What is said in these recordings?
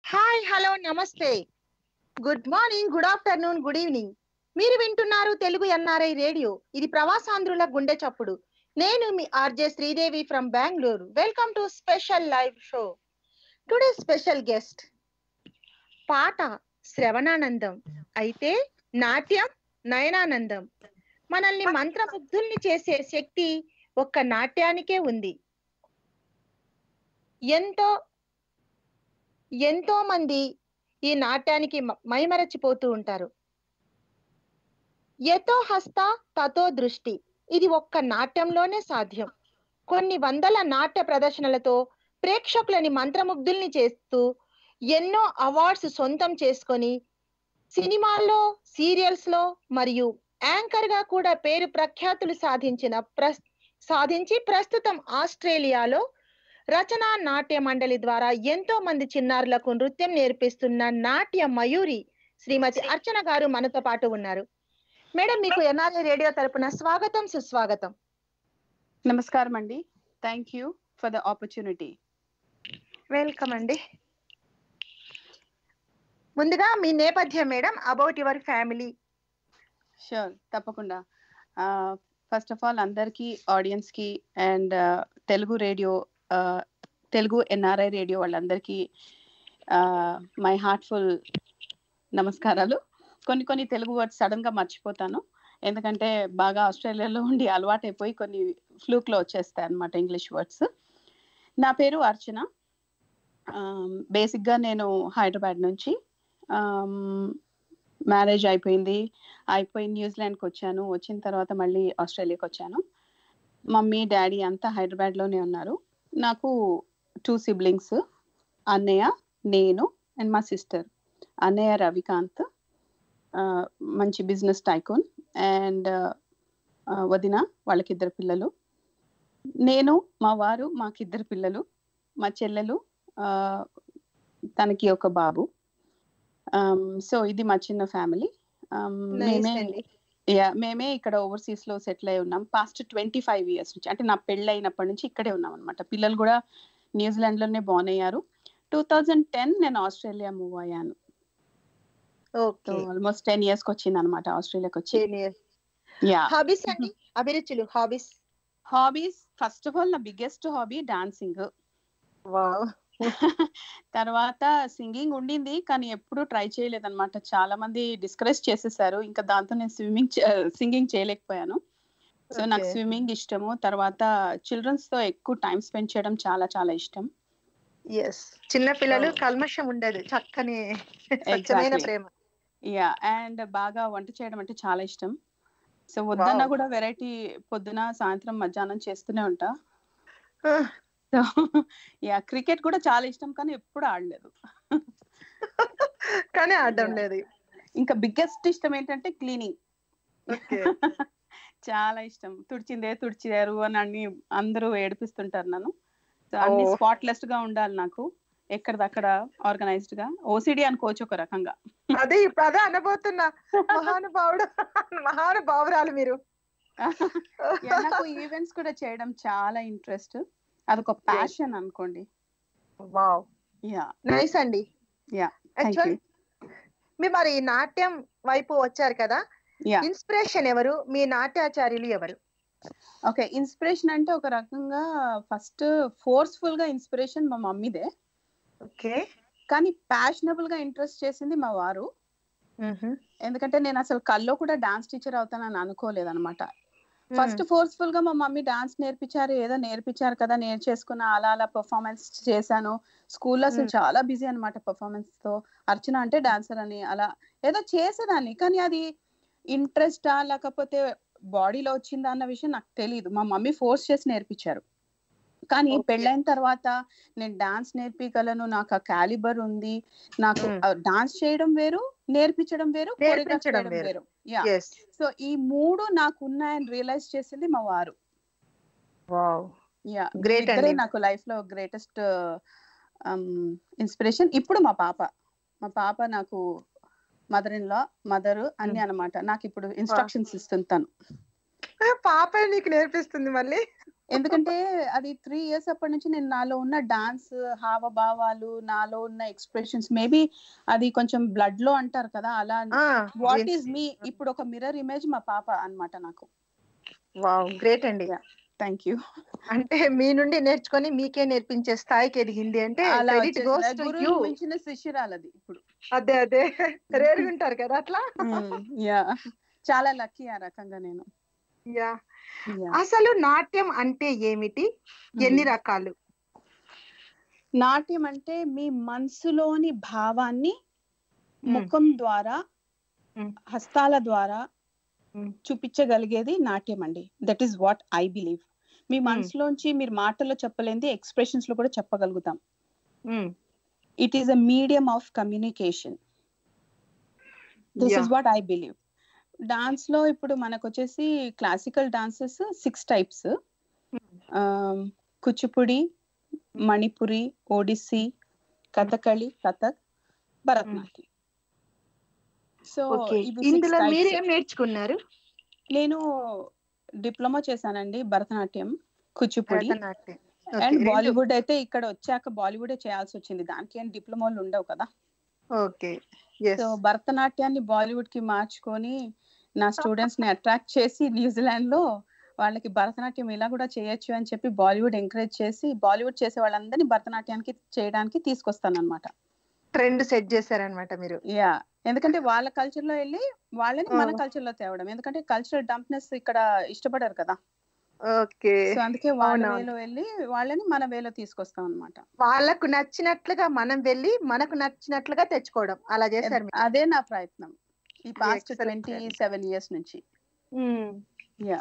Hi hello నమస్తే good morning good afternoon good evening మీరు వింటున్నారు తెలుగు ఎన్ఆర్ఐ రేడియో ఇది ప్రవాసాంధ్రుల గుండె చప్పుడు నేను మీ RJ Sridevi from Bengaluru welcome to special live show today special guest పాట శ్రవణానందం అయితే నాట్యం నయనానందం మనల్ని మంత్రముగ్ధుల్ని చేసే శక్తి ఒక్క నాట్యానికే ఉంది ఎంతో ఎంతో మంది ఈ నాట్యానికి మ- మైమరచిపోతూ ఉంటారు ఎతో హస్త తతో దృష్టి ఇది ఒక్క నాట్యంలోనే సాధ్యం కొన్ని వందల నాట్య ప్రదర్శనలతో ప్రేక్షకులని మంత్రముగ్ధుల్ని చేస్తూ ఎన్నో అవార్డ్స్ సొంతం చేసుకొని సినిమాల్లో సీరియల్స్ లో మరియు యాంకర్ గా కూడా పేరు ప్రఖ్యాతులు సాధించిన ప్రస్ సాధించి ప్రస్తుతం ఆస్ట్రేలియాలో రచనా నాట్య మండలి ద్వారా ఎంతో మంది చిన్నారులకు నృత్యం నేర్పిస్తున్న నాట్య మయూరి శ్రీమతి అర్చన గారు మనతో పాటు ఉన్నారు మేడం మీకు ఎన్ఆర్ఐ రేడియో తరపున స్వాగతం సుస్వాగతం నమస్కారం అండి thank you for the opportunity welcome అండి ముందుగా మీ నేపథ్యం madam about your family sure తప్పకుండా ఫస్ట్ ఆఫ్ ఆల్ అందరికీ ఆడియన్స్కి and Telugu radio Telugu NRI radio వాళ్ళందరికీ మై హార్ట్ఫుల్ నమస్కారాలు కొన్ని కొన్ని తెలుగు వర్డ్స్ సడన్గా మర్చిపోతాను ఎందుకంటే బాగా ఆస్ట్రేలియాలో ఉండి అలవాటైపోయి కొన్ని ఫ్లూక్లో వచ్చేస్తాయి అనమాట ఇంగ్లీష్ వర్డ్స్ నా పేరు అర్చన బేసిక్గా నేను హైదరాబాద్ నుంచి మ్యారేజ్ అయిపోయింది అయిపోయి న్యూజిలాండ్కి వచ్చాను వచ్చిన తర్వాత మళ్ళీ ఆస్ట్రేలియాకి వచ్చాను మమ్మీ డాడీ అంతా హైదరాబాద్లోనే ఉన్నారు నాకు టూ సిబ్లింగ్స్ అన్నయ్య నేను అండ్ మా సిస్టర్ అన్నయ్య రవికాంత్ ఆ, మంచి బిజినెస్ టైకోన్ అండ్ వదిన వాళ్ళకిద్దరు పిల్లలు నేను మా వారు మాకిద్దరు పిల్లలు మా చెల్లెలు ఆ, తనకి ఒక బాబు సో ఇది మా చిన్న ఫ్యామిలీ మేమే అండి యా మేమే ఇక్కడ ఓవర్సీస్ లో సెటిల్ అయి ఉన్నాం పాస్ట్ ట్వంటీ ఫైవ్ ఇయర్స్ నుంచి అంటే నా పెళ్ళి అయినప్పటి నుంచి ఇక్కడే ఉన్నాం అనమాట పిల్లలు కూడా న్యూజిలాండ్ లోనే బాన్ అయ్యారు టూ థౌజండ్ టెన్ నేను ఆస్ట్రేలియా మూవ్ అయ్యాను ఓకే ఆల్మోస్ట్ టెన్ ఇయర్స్ కి వచ్చింది అనమాట ఆస్ట్రేలియాకి వచ్చి యా హాబీస్ అండి అభిరుచులు hobbies hobbies first of all నా బిగ్గెస్ట్ హాబీ డాన్సింగ్ వావ్ తర్వాత సింగింగ్ ఉండింది కానీ ఎప్పుడు ట్రై చేయలేదన్నమాట చాలా మంది డిస్కరేజ్ చేసేసారు ఇంకా దాంతో నేను స్విమ్మింగ్ సింగింగ్ చేయలేకపోయాను సో నాకు Okay. స్విమ్మింగ్ ఇష్టము తర్వాత చిల్డ్రన్స్ తో ఎక్కువ టైం స్పెండ్ చేయడం చాలా చాలా ఇష్టం ఎస్ చిన్న పిల్లలు So- కల్మషం ఉండదు చక్కని స్వచ్ఛమైన Exactly. ప్రేమ యా అండ్ బాగా వంట చేయడం అంటే చాలా ఇష్టం సో వద్దన్నా Wow. కూడా వెరైటీ పొద్దున సాయంత్రం మధ్యాహ్నం చేస్తూనే ఉంటా Ah, సో యా క్రికెట్ కూడా చాలా ఇష్టం కానీ ఎప్పుడు ఆడలేదు కానీ ఆడడం Yeah. లేదు ఇంకా బిగ్గెస్ట్ ఇష్టం ఏంటంటే క్లీనింగ్ ఓకే చాలా ఇష్టం తుడిచిందే తుడిచారు అని అన్ని అందరూ ఏడిపిస్తుంటారు నన్ను సో అన్ని Oh. స్పాట్లెస్ గా ఉండాలి నాకు ఎక్కడిదక్కడ ఆర్గనైజ్డ్ గా ఓసిడి అనుకోవచ్చు ఒక రకంగా అదే ఇప్పుడు అదే అనబోతున్నా మహానుభావుడు మహానుభావురాలు మీరు Yeah, నాకు ఈవెంట్స్ కూడా చేయడం చాలా ఇంట్రెస్ట్ అదొక ప్యాషన్ అనుకోండి వావ్ యా నైస్ అండి యా థ్యాంక్ యాక్చువల్ యూ మీ మరి నాట్యం వైపు వచ్చారు కదా యా ఇన్స్పిరేషన్ ఎవరు మీ నాట్యాచార్యులు ఎవరు ఓకే ఇన్స్పిరేషన్ అంటే ఒక రకంగా ఫస్ట్ ఫోర్స్ఫుల్ గా ఇన్స్పిరేషన్ మా మమ్మీదే ఓకే కానీ ప్యాషనబుల్ గా ఇంట్రెస్ట్ చేసింది మా వారు ఎందుకంటే నేను అసలు కల్లో కూడా డాన్స్ టీచర్ అవుతానని అనుకోలేదు అనమాట ఫస్ట్ ఫోర్స్ఫుల్ గా మా మమ్మీ డాన్స్ నేర్పించారు ఏదో నేర్పించారు కదా నేర్చేసుకున్న అలా అలా పర్ఫార్మెన్స్ చేశాను స్కూల్లో అసలు Hmm. చాలా బిజీ అనమాట పర్ఫార్మెన్స్ తో అర్చన అంటే డాన్సర్ అని అలా ఏదో చేసేదాన్ని కానీ అది ఇంట్రెస్టా లేకపోతే బాడీలో వచ్చిందా అన్న విషయం నాకు తెలియదు మా మమ్మీ ఫోర్స్ చేసి నేర్పించారు కానీ Okay. పెళ్ళైన తర్వాత నేను డాన్స్ నేర్పించగలను నాకు ఆ క్యాలిబర్ ఉంది నాకు Hmm. డాన్స్ చేయడం వేరు నేర్పించడం వేరు choreograph నేర్పించడం చేయడం వేరు. వేరు యా ఎస్ సో ఈ మూడు నాకు ఉన్నాయని రియలైజ్ చేసింది మా వారు వావ్ యా Great ఇద్దరే అండి. నాకు లైఫ్ లో గ్రేటెస్ట్ ఇన్స్పిరేషన్ ఇప్పుడు మా పాప మా పాప నాకు మదర్ ఇన్ లా మదర్ అన్ని Hmm. అన్నమాట నాకు ఇప్పుడు ఇన్స్ట్రక్షన్స్ ఇస్తుంది తను పాప నీకు నేర్పిస్తుంది మళ్ళీ ఎందుకంటే అది త్రీ ఇయర్స్ అప్పటి నుంచి నేను నాలో ఉన్న డాన్స్ హావభావాలు నాలో ఉన్న ఎక్స్ప్రెషన్స్ మేబీ అది కొంచెం బ్లడ్ లో అంటారు కదా అలా వాట్ ఈస్ మీ ఇప్పుడు ఒక మిర్రర్ ఇమేజ్ మా పాప అన్నమాట నాకు వావ్ గ్రేట్ అండి థ్యాంక్ యూ అంటే మీ నుండి నేర్చుకొని మీకే నేర్పించే స్థాయికి ఎదిగింది అంటే అలా credit goes వచ్చేసింది. to గురువుని you. మించిన శిష్యురాలది ఇప్పుడు అదే అదే రేరుగా ఉంటారు కదా అట్లా యా చాలా లక్కీ ఆ రకంగా నేను యా Yeah. అసలు నాట్యం అంటే ఏమిటి ఎన్ని Hmm. రకాలు నాట్యం అంటే మీ మనసులోని భావాన్ని ముఖం ద్వారా Hmm. హస్తాల ద్వారా Hmm. చూపించగలిగేది నాట్యం అండి that is what I believe మీ Hmm. మనసులోంచి మీరు మాటల్లో చెప్పలేంది ఎక్స్ప్రెషన్స్ లో కూడా చెప్పగలుగుతాం Hmm. It is a medium of communication this Yeah. Is what I believe dance లో ఇప్పుడు మనకు వచ్చేసి classical dances six types Kuchipudi Manipuri Odissi Kathakali Kathak Bharatanatyam so okay ఇందులో మీరు ఏం నేర్చుకున్నారు నేను డిప్లొమా చేశానండి భరతనాట్యం కూచిపూడి భరతనాట్యం Okay, అండ్ రెండు. బాలీవుడ్ అయితే ఇక్కడ వచ్చాక బాలీవుడే చేయాల్సి వచ్చింది దానికి ఏం డిప్లొమాలు ఉండవు కదా ఓకే ఎస్ సో భరతనాట్యాన్ని బాలీవుడ్ కి మార్చుకొని నా స్టూడెంట్స్ ని అట్రాక్ట్ చేసి న్యూజిలాండ్ లో వాళ్ళకి భరతనాట్యం ఇలా కూడా చేయొచ్చు అని చెప్పి బాలీవుడ్ ఎంకరేజ్ చేసి బాలీవుడ్ చేసే వాళ్ళందరినీ భరతనాట్యానికి చేయడానికి తీసుకొస్తాను అనమాట ట్రెండ్ సెట్ చేశారనమాట మీరు యా ఎందుకంటే వాళ్ళ కల్చర్ లో వెళ్ళి వాళ్ళని మన Oh. కల్చర్ లో తేవడం ఎందుకంటే కల్చరల్ డంప్నెస్ ఇక్కడ ఇష్టపడరు కదా ఓకే సో అందుకే వాళ్ళ అవునవును. వేలో వెళ్ళి వాళ్ళని మన వేలో తీసుకొస్తాం అనమాట వాళ్ళకు నచ్చినట్లుగా మనం వెళ్ళి మనకు నచ్చినట్లుగా తెచ్చుకోవడం అలా చేశారు మీరు. అదే నా ప్రయత్నం ఈ past Excellent. Twenty seven years నుంచి Hmm. యా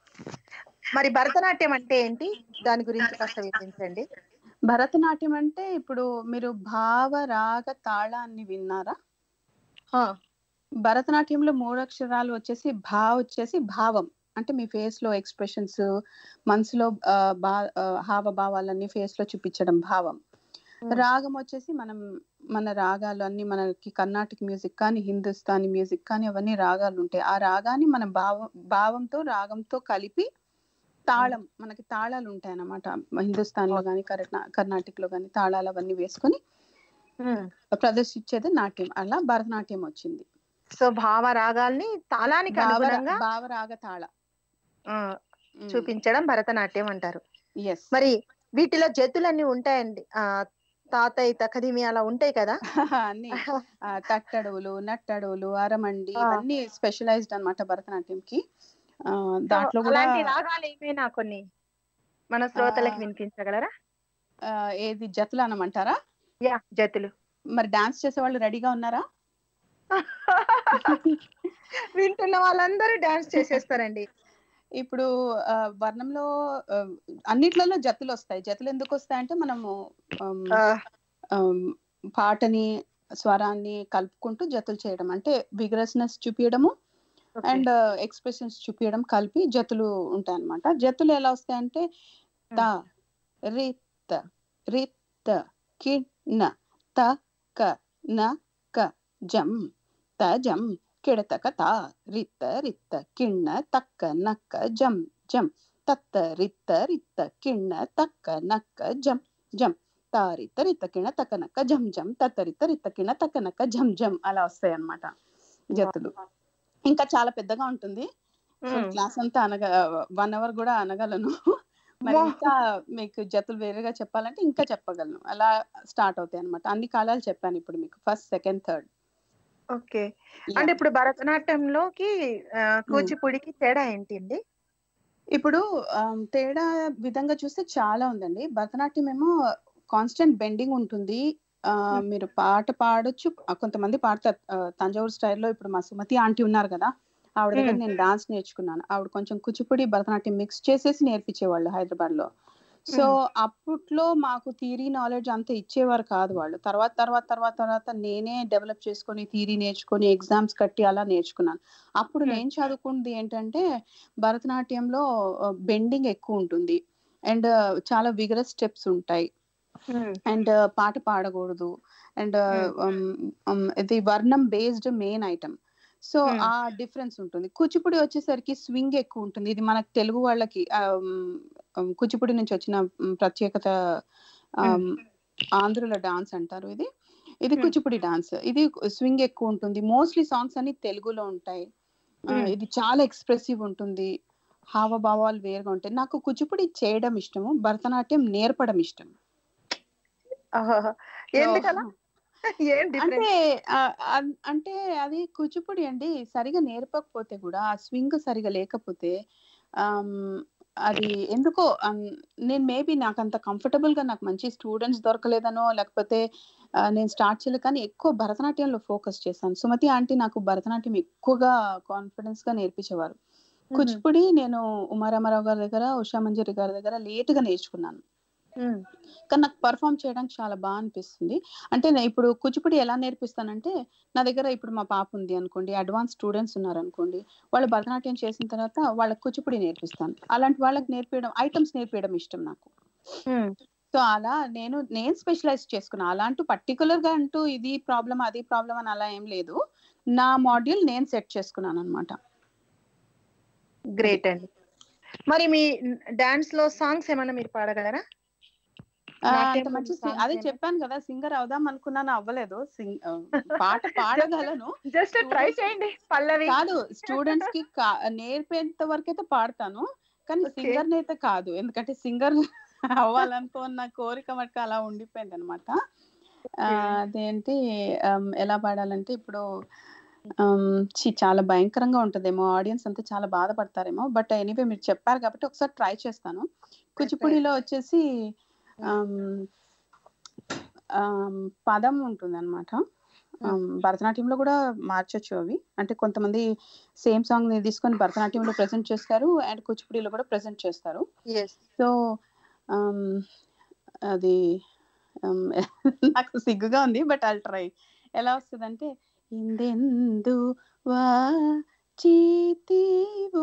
మరి భరతనాట్యం అంటే ఏంటి దాని గురించి కాస్త వివరించండి భరతనాట్యం అంటే ఇప్పుడు మీరు భావ రాగ తాళాన్ని విన్నారా ఆ, భరతనాట్యంలో మూడు అక్షరాలు వచ్చేసి భా వచ్చేసి భావం అంటే మీ ఫేస్ లో ఎక్స్ప్రెషన్స్ మనసులో ఆ, బా ఆ, హావభావాలన్నీ ఫేస్ లో చూపించడం భావం Hmm. రాగం వచ్చేసి మనం మన రాగాలు అన్ని మనకి కర్ణాటక మ్యూజిక్ కానీ హిందుస్థానీ మ్యూజిక్ కానీ అవన్నీ రాగాలు ఉంటాయి ఆ రాగాన్ని మనం భావం భావంతో రాగంతో కలిపి తాళం మనకి తాళాలు ఉంటాయి అన్నమాట హిందుస్థాన్ లో కానీ కర్ణా కర్ణాటకలో కానీ తాళాలు అవన్నీ వేసుకొని Hmm. ప్రదర్శించేది నాట్యం అలా భరతనాట్యం వచ్చింది సో భావ రాగాల్ని తాళానికి భావ అనుగుణంగా భావ రాగ తాళ ఆ, చూపించడం భరతనాట్యం అంటారు ఎస్ మరి వీటిలో జతులన్నీ ఉంటాయండి ఆ తాతయ్య తకదిమి అలా ఉంటాయి కదా అన్ని ఆ, తట్టడవులు నట్టడవులు అరమండి ఆ. ఇవన్నీ స్పెషలైజ్డ్ అన్నమాట భరతనాట్యం కి ఆ, దాంట్లో సో కూడా అలాంటి రాగాలు ఏమైనా కొన్ని మన శ్రోతలకు ఆ. వినిపించగలరా ఆ, ఏది జతులు అనమంటారా యా జతులు మరి డాన్స్ చేసే వాళ్ళు రెడీగా ఉన్నారా వింటున్న వాళ్ళందరూ డాన్స్ చేసేస్తారండి ఇప్పుడు ఆ, వర్ణంలో ఆ, అన్నిట్లలో జతులు వస్తాయి జతులు ఎందుకు వస్తాయంటే మనము ఆమ్, ఆ, ఆమ్, పాటని స్వరాన్ని కలుపుకుంటూ జతులు చేయడం అంటే విగ్రస్నెస్ చూపించడము okay. అండ్ ఎక్స్ప్రెషన్స్ చూపించడం కలిపి జతులు ఉంటాయి అన్నమాట జతులు ఎలా వస్తాయంటే త రిత్ రిత్ కిన్న త క న క జం త జం కిడతక త రిత్త రిత్త కిಣ್ణ తక్క నక్క జం జం తత్త రిత్త రిత్త కిಣ್ణ తక్క నక్క జం జం తారిత రిత్త కిణ తక్క నక్క జం జం తత్త రిత్త రిత్త కిణ తక్క నక్క జం జం అలా వస్తాయి అన్నమాట జతులు ఇంకా చాలా పెద్దగా ఉంటుంది ఉమ్. క్లాస్ అంతా అనగ వన్ అవర్ కూడా అనగలను మరి వా. ఇంకా మీకు జతులు వేరేగా చెప్పాలంటే ఇంకా చెప్పగలను అలా స్టార్ట్ అవుతాయి అనమాట అన్ని కాలాలు చెప్పాను ఇప్పుడు మీకు ఫస్ట్ సెకండ్ థర్డ్ ఓకే అంటే ఇప్పుడు భరతనాట్యంలోకి ఆ, కూచిపూడికి తేడా ఏంటి అండి ఇప్పుడు ఆమ్, తేడా విధంగా చూస్తే చాలా ఉందండి భరతనాట్యం ఏమో కాన్స్టెంట్ బెండింగ్ ఉంటుంది ఆ, Hmm. మీరు పాట పాడొచ్చు ఆ, కొంతమంది పాడతారు ఆ, తంజావూరు స్టైల్లో ఇప్పుడు మా సుమతి ఆంటీ ఉన్నారు కదా ఆవిడ దగ్గర Hmm. నేను డాన్స్ నేర్చుకున్నాను ఆవిడ కొంచెం కూచిపూడి భరతనాట్యం మిక్స్ చేసేసి నేర్పించేవాళ్ళు హైదరాబాద్ లో సో అప్పట్లో మాకు థియరీ నాలెడ్జ్ అంత ఇచ్చేవారు కాదు వాళ్ళు తర్వాత తర్వాత తర్వాత తర్వాత నేనే డెవలప్ చేసుకొని థియరీ నేర్చుకొని ఎగ్జామ్స్ కట్టి అలా నేర్చుకున్నాను అప్పుడు Hmm. నేను చదువుకున్నది ఏంటంటే భరతనాట్యంలో బెండింగ్ ఎక్కువ ఉంటుంది అండ్ చాలా విగరస్ స్టెప్స్ ఉంటాయి ఉమ్, అండ్ పాట పాడకూడదు అండ్ Hmm. ఇది వర్ణం based main item so Hmm. ఆ డిఫరెన్స్ ఉంటుంది కూచిపూడి వచ్చేసరికి స్వింగ్ ఎక్కువ ఉంటుంది ఇది మనకు తెలుగు వాళ్ళకి ఆ, ఉమ్, ఉమ్, కూచిపూడి నుంచి వచ్చిన ఉమ్, ప్రత్యేకత ఆమ్, ఆంధ్రుల డాన్స్ అంటారు ఇది ఇది Hmm. కూచిపూడి డాన్స్ ఇది స్వింగ్ ఎక్కువ ఉంటుంది మోస్ట్లీ సాంగ్స్ అన్ని తెలుగులో ఉంటాయి ఆ, Hmm. ఇది చాలా ఎక్స్ప్రెసివ్ ఉంటుంది హావభావాలు వేరుగా ఉంటాయి నాకు కూచిపూడి చేయడం ఇష్టము భరతనాట్యం నేర్పడం ఇష్టం ఆహాహా. ఎందుకలా ఏం డిఫరెన్స్ అంటే ఆ, అన్- అంటే అది కూచిపూడి అండి సరిగా నేర్పకపోతే కూడా ఆ స్వింగ్ సరిగా లేకపోతే ఆమ్, అది ఎందుకో అమ్, నేను మేబీ నాకు అంత కంఫర్టబుల్ గా నాకు మంచి స్టూడెంట్స్ దొరకలేదనో లేకపోతే ఆ, నేను స్టార్ట్ చేయలేదు కానీ ఎక్కువ భరతనాట్యంలో ఫోకస్ చేశాను సుమతి ఆంటీ నాకు భరతనాట్యం ఎక్కువగా కాన్ఫిడెన్స్ గా నేర్పించేవారు కూచిపూడి నేను ఉమారామారావు గారి దగ్గర ఉషా మంజరి గారి దగ్గర లేట్ గా నేర్చుకున్నాను ఉమ్, కానీ నాకు పర్ఫామ్ చేయడానికి చాలా బాగా అనిపిస్తుంది అంటే నేను ఇప్పుడు కూచిపూడి ఎలా నేర్పిస్తానంటే నా దగ్గర ఇప్పుడు మా పాప ఉంది అనుకోండి అడ్వాన్స్ స్టూడెంట్స్ ఉన్నారు అనుకోండి వాళ్ళు భరతనాట్యం చేసిన తర్వాత వాళ్ళకి కూచిపూడి నేర్పిస్తాను అలాంటి వాళ్ళకి నేర్పించడం ఐటమ్స్ నేర్పించడం ఇష్టం నాకు ఉమ్, సో అలా నేను నేను స్పెషలైజ్ చేసుకున్నా అలాంటి పర్టికులర్ గా అంటూ ఇది ప్రాబ్లం అది ప్రాబ్లం అని అలా ఏం లేదు నా మాడ్యూల్ నేను సెట్ చేసుకున్నాను అనమాట గ్రేట్ అండి మరి మీ డాన్స్ లో సాంగ్స్ ఏమైనా మీరు పాడగలరా ఆ, నాట్యం అంత మంచి సి- songs అదే ఏనా? చెప్పాను కదా సింగర్ అవుదాం అనుకున్నాను అవ్వలేదు సింగ్ ఆ, పాట పాడగలను జస్ట్ ట్రై Students- చేయండి పల్లవి కాదు స్టూడెంట్స్ కి కా- నేర్పేంత వరకు అయితే పాడతాను కానీ Okay. సింగర్ అయితే కాదు ఎందుకంటే సింగర్ అవ్వాలనుకున్న కోరిక మటుకు అలా ఉండిపోయింది అనమాట అదేంటి ఆమ్, ఎలా పాడాలంటే ఇప్పుడు ఆమ్, ఛీ, చాలా భయంకరంగా ఉంటదేమో ఆడియన్స్ అంతా చాలా బాధపడతారేమో బట్ ఎనీవే మీరు చెప్పారు కాబట్టి ఒకసారి ట్రై చేస్తాను కూచిపూడిలో వచ్చేసి ఆమ్, ఆమ్, పదం ఉంటుంది అనమాట భరతనాట్యంలో కూడా మార్చొచ్చు అవి అంటే కొంతమంది సేమ్ సాంగ్ ని తీసుకొని భరతనాట్యంలో ప్రెజెంట్ చేస్తారు అండ్ కూచిపూడిలో కూడా ప్రెజెంట్ చేస్తారు ఎస్ సో ఆమ్, అది ఆమ్, నాకు సిగ్గుగా ఉంది బట్ ఐ ట్రై ఎలా వస్తుందంటే ఇందెందు వాచితివో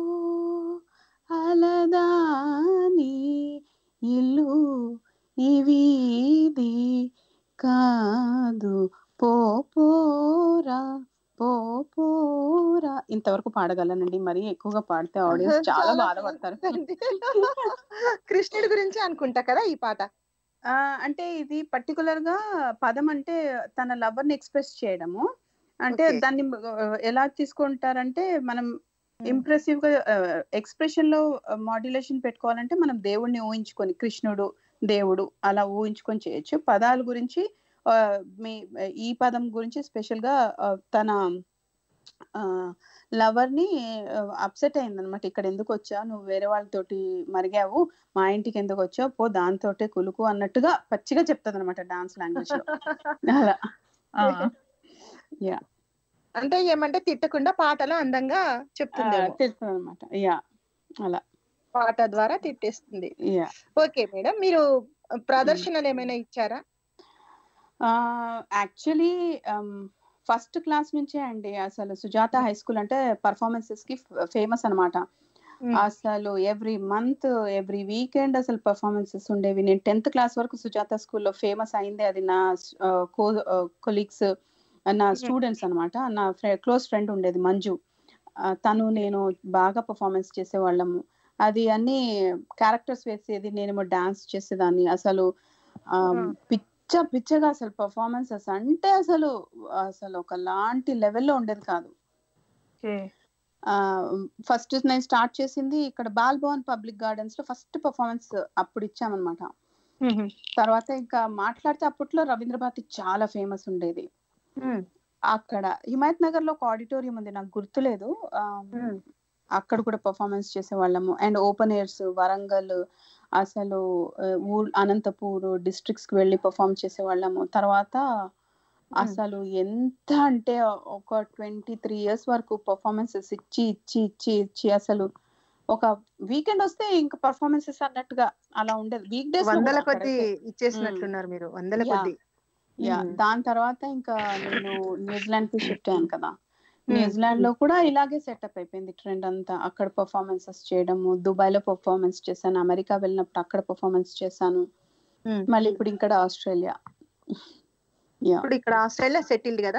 అలదాని ఇల్లు ఇవిది కాదు పోపోరా పోపోరా ఇంతవరకు పాడగలనండి మరీ ఎక్కువగా పాడితే ఆడియన్స్ చాలా బాధపడతారు కృష్ణుడి గురించి అనుకుంటా కదా ఈ పాట ఆ, అంటే ఇది పర్టికులర్ గా పదం అంటే తన లవర్ ని ఎక్స్ప్రెస్ చేయడము అంటే Okay. దాన్ని ఆ, ఎలా తీసుకుంటారంటే మనం ఇంప్రెసివ్ గా ఎక్స్ప్రెషన్ లో మాడ్యులేషన్ పెట్టుకోవాలంటే మనం దేవుడిని ఊహించుకొని కృష్ణుడు దేవుడు అలా ఊహించుకొని చేయొచ్చు పదాల గురించి ఆ, మీ ఈ పదం గురించి స్పెషల్ గా ఆ, తన లవర్ ని అప్సెట్ అయిందనమాట ఇక్కడ ఎందుకు వచ్చా నువ్వు వేరే వాళ్ళతోటి మరిగావు మా ఇంటికి ఎందుకు వచ్చావు పో దాంతోటే కులుకు అన్నట్టుగా పచ్చిగా చెప్తుంది అనమాట డాన్స్ లాంగ్వేజ్ లో అలా యా అంటే ఏమంటే తిట్టకుండా పాటలో అందంగా చెప్తుంది తెలుస్తుంది అనమాట యా అలా పాట ద్వారా తిట్టేస్తుంది యా ఓకే మేడం మీరు ప్రదర్శనలు ఏమైనా ఇచ్చారా యాక్చువల్లీ ఫస్ట్ క్లాస్ నుంచే అండి అసలు సుజాత హై స్కూల్ అంటే పర్ఫార్మెన్సెస్ కి ఫేమస్ అన్నమాట అసలు ఎవ్రీ మంత్ ఎవ్రీ వీకెండ్ అసలు పర్ఫార్మెన్సెస్ ఉండేవి నేను టెన్త్ క్లాస్ వరకు సుజాత స్కూల్లో ఫేమస్ అయింది అది నా కో కొలీగ్స్ నా స్టూడెంట్స్ అన్నమాట నా క్లోజ్ ఫ్రెండ్ ఉండేది మంజు ఆ, తను నేను బాగా పర్ఫార్మెన్స్ చేసేవాళ్ళము అది అన్ని క్యారెక్టర్స్ వేసేది నేనేమో డాన్స్ చేసేదాన్ని అసలు ఆ, Hmm. పిచ్చ పిచ్చగా అసలు పర్ఫార్మెన్సెస్ అంటే అసలు అసలు ఒకలాంటి లెవెల్లో ఉండేది కాదు ఫస్ట్ నేను స్టార్ట్ చేసింది ఇక్కడ బాల్ భవన్ పబ్లిక్ గార్డెన్స్ లో ఫస్ట్ పర్ఫార్మెన్స్ అప్పుడు ఇచ్చామన్నమాట తర్వాత ఇంకా మాట్లాడితే అప్పట్లో రవీంద్ర భారతి చాలా ఫేమస్ ఉండేది అక్కడ హిమాయత్ నగర్ లో ఒక ఆడిటోరియం ఉంది నాకు గుర్తులేదు ఆ, అక్కడ కూడా పర్ఫార్మెన్స్ చేసేవాళ్ళము అండ్ ఓపెన్ ఎయిర్స్ వరంగల్ అసలు ఆ, ఊర్ అనంతపూర్ డిస్ట్రిక్ట్స్ కి వెళ్ళి పర్ఫామ్ చేసేవాళ్ళము తర్వాత అసలు ఎంత అంటే ఒక ట్వంటీ త్రీ ఇయర్స్ వరకు పర్ఫార్మెన్సెస్ ఇచ్చి ఇచ్చి ఇచ్చి ఇచ్చి అసలు ఒక వీకెండ్ వస్తే ఇంకా పర్ఫార్మెన్సెస్ అన్నట్టుగా అలా ఉండేది వీక్ డేస్ వందల కొద్ది ఇచ్చేసినట్లున్నారు మీరు వందల Yeah. కొద్ది యా మ్మ్. దాని తర్వాత ఇంకా నేను న్యూజిలాండ్ కి షిఫ్ట్ అయ్యాను కదా మ్మ్. న్యూజిలాండ్ లో కూడా ఇలాగే సెటప్ అయిపోయింది ట్రెండ్ అంతా అక్కడ పర్ఫార్మెన్సెస్ చేయడము దుబాయ్ లో పర్ఫార్మెన్స్ చేశాను అమెరికా వెళ్ళినప్పుడు అక్కడ పర్ఫార్మెన్స్ చేశాను మ్మ్. మళ్ళీ ఇప్పుడు ఇక్కడ ఆస్ట్రేలియా యా ఇప్పుడు ఇక్కడ ఆస్ట్రేలియా సెటిల్డ్ కదా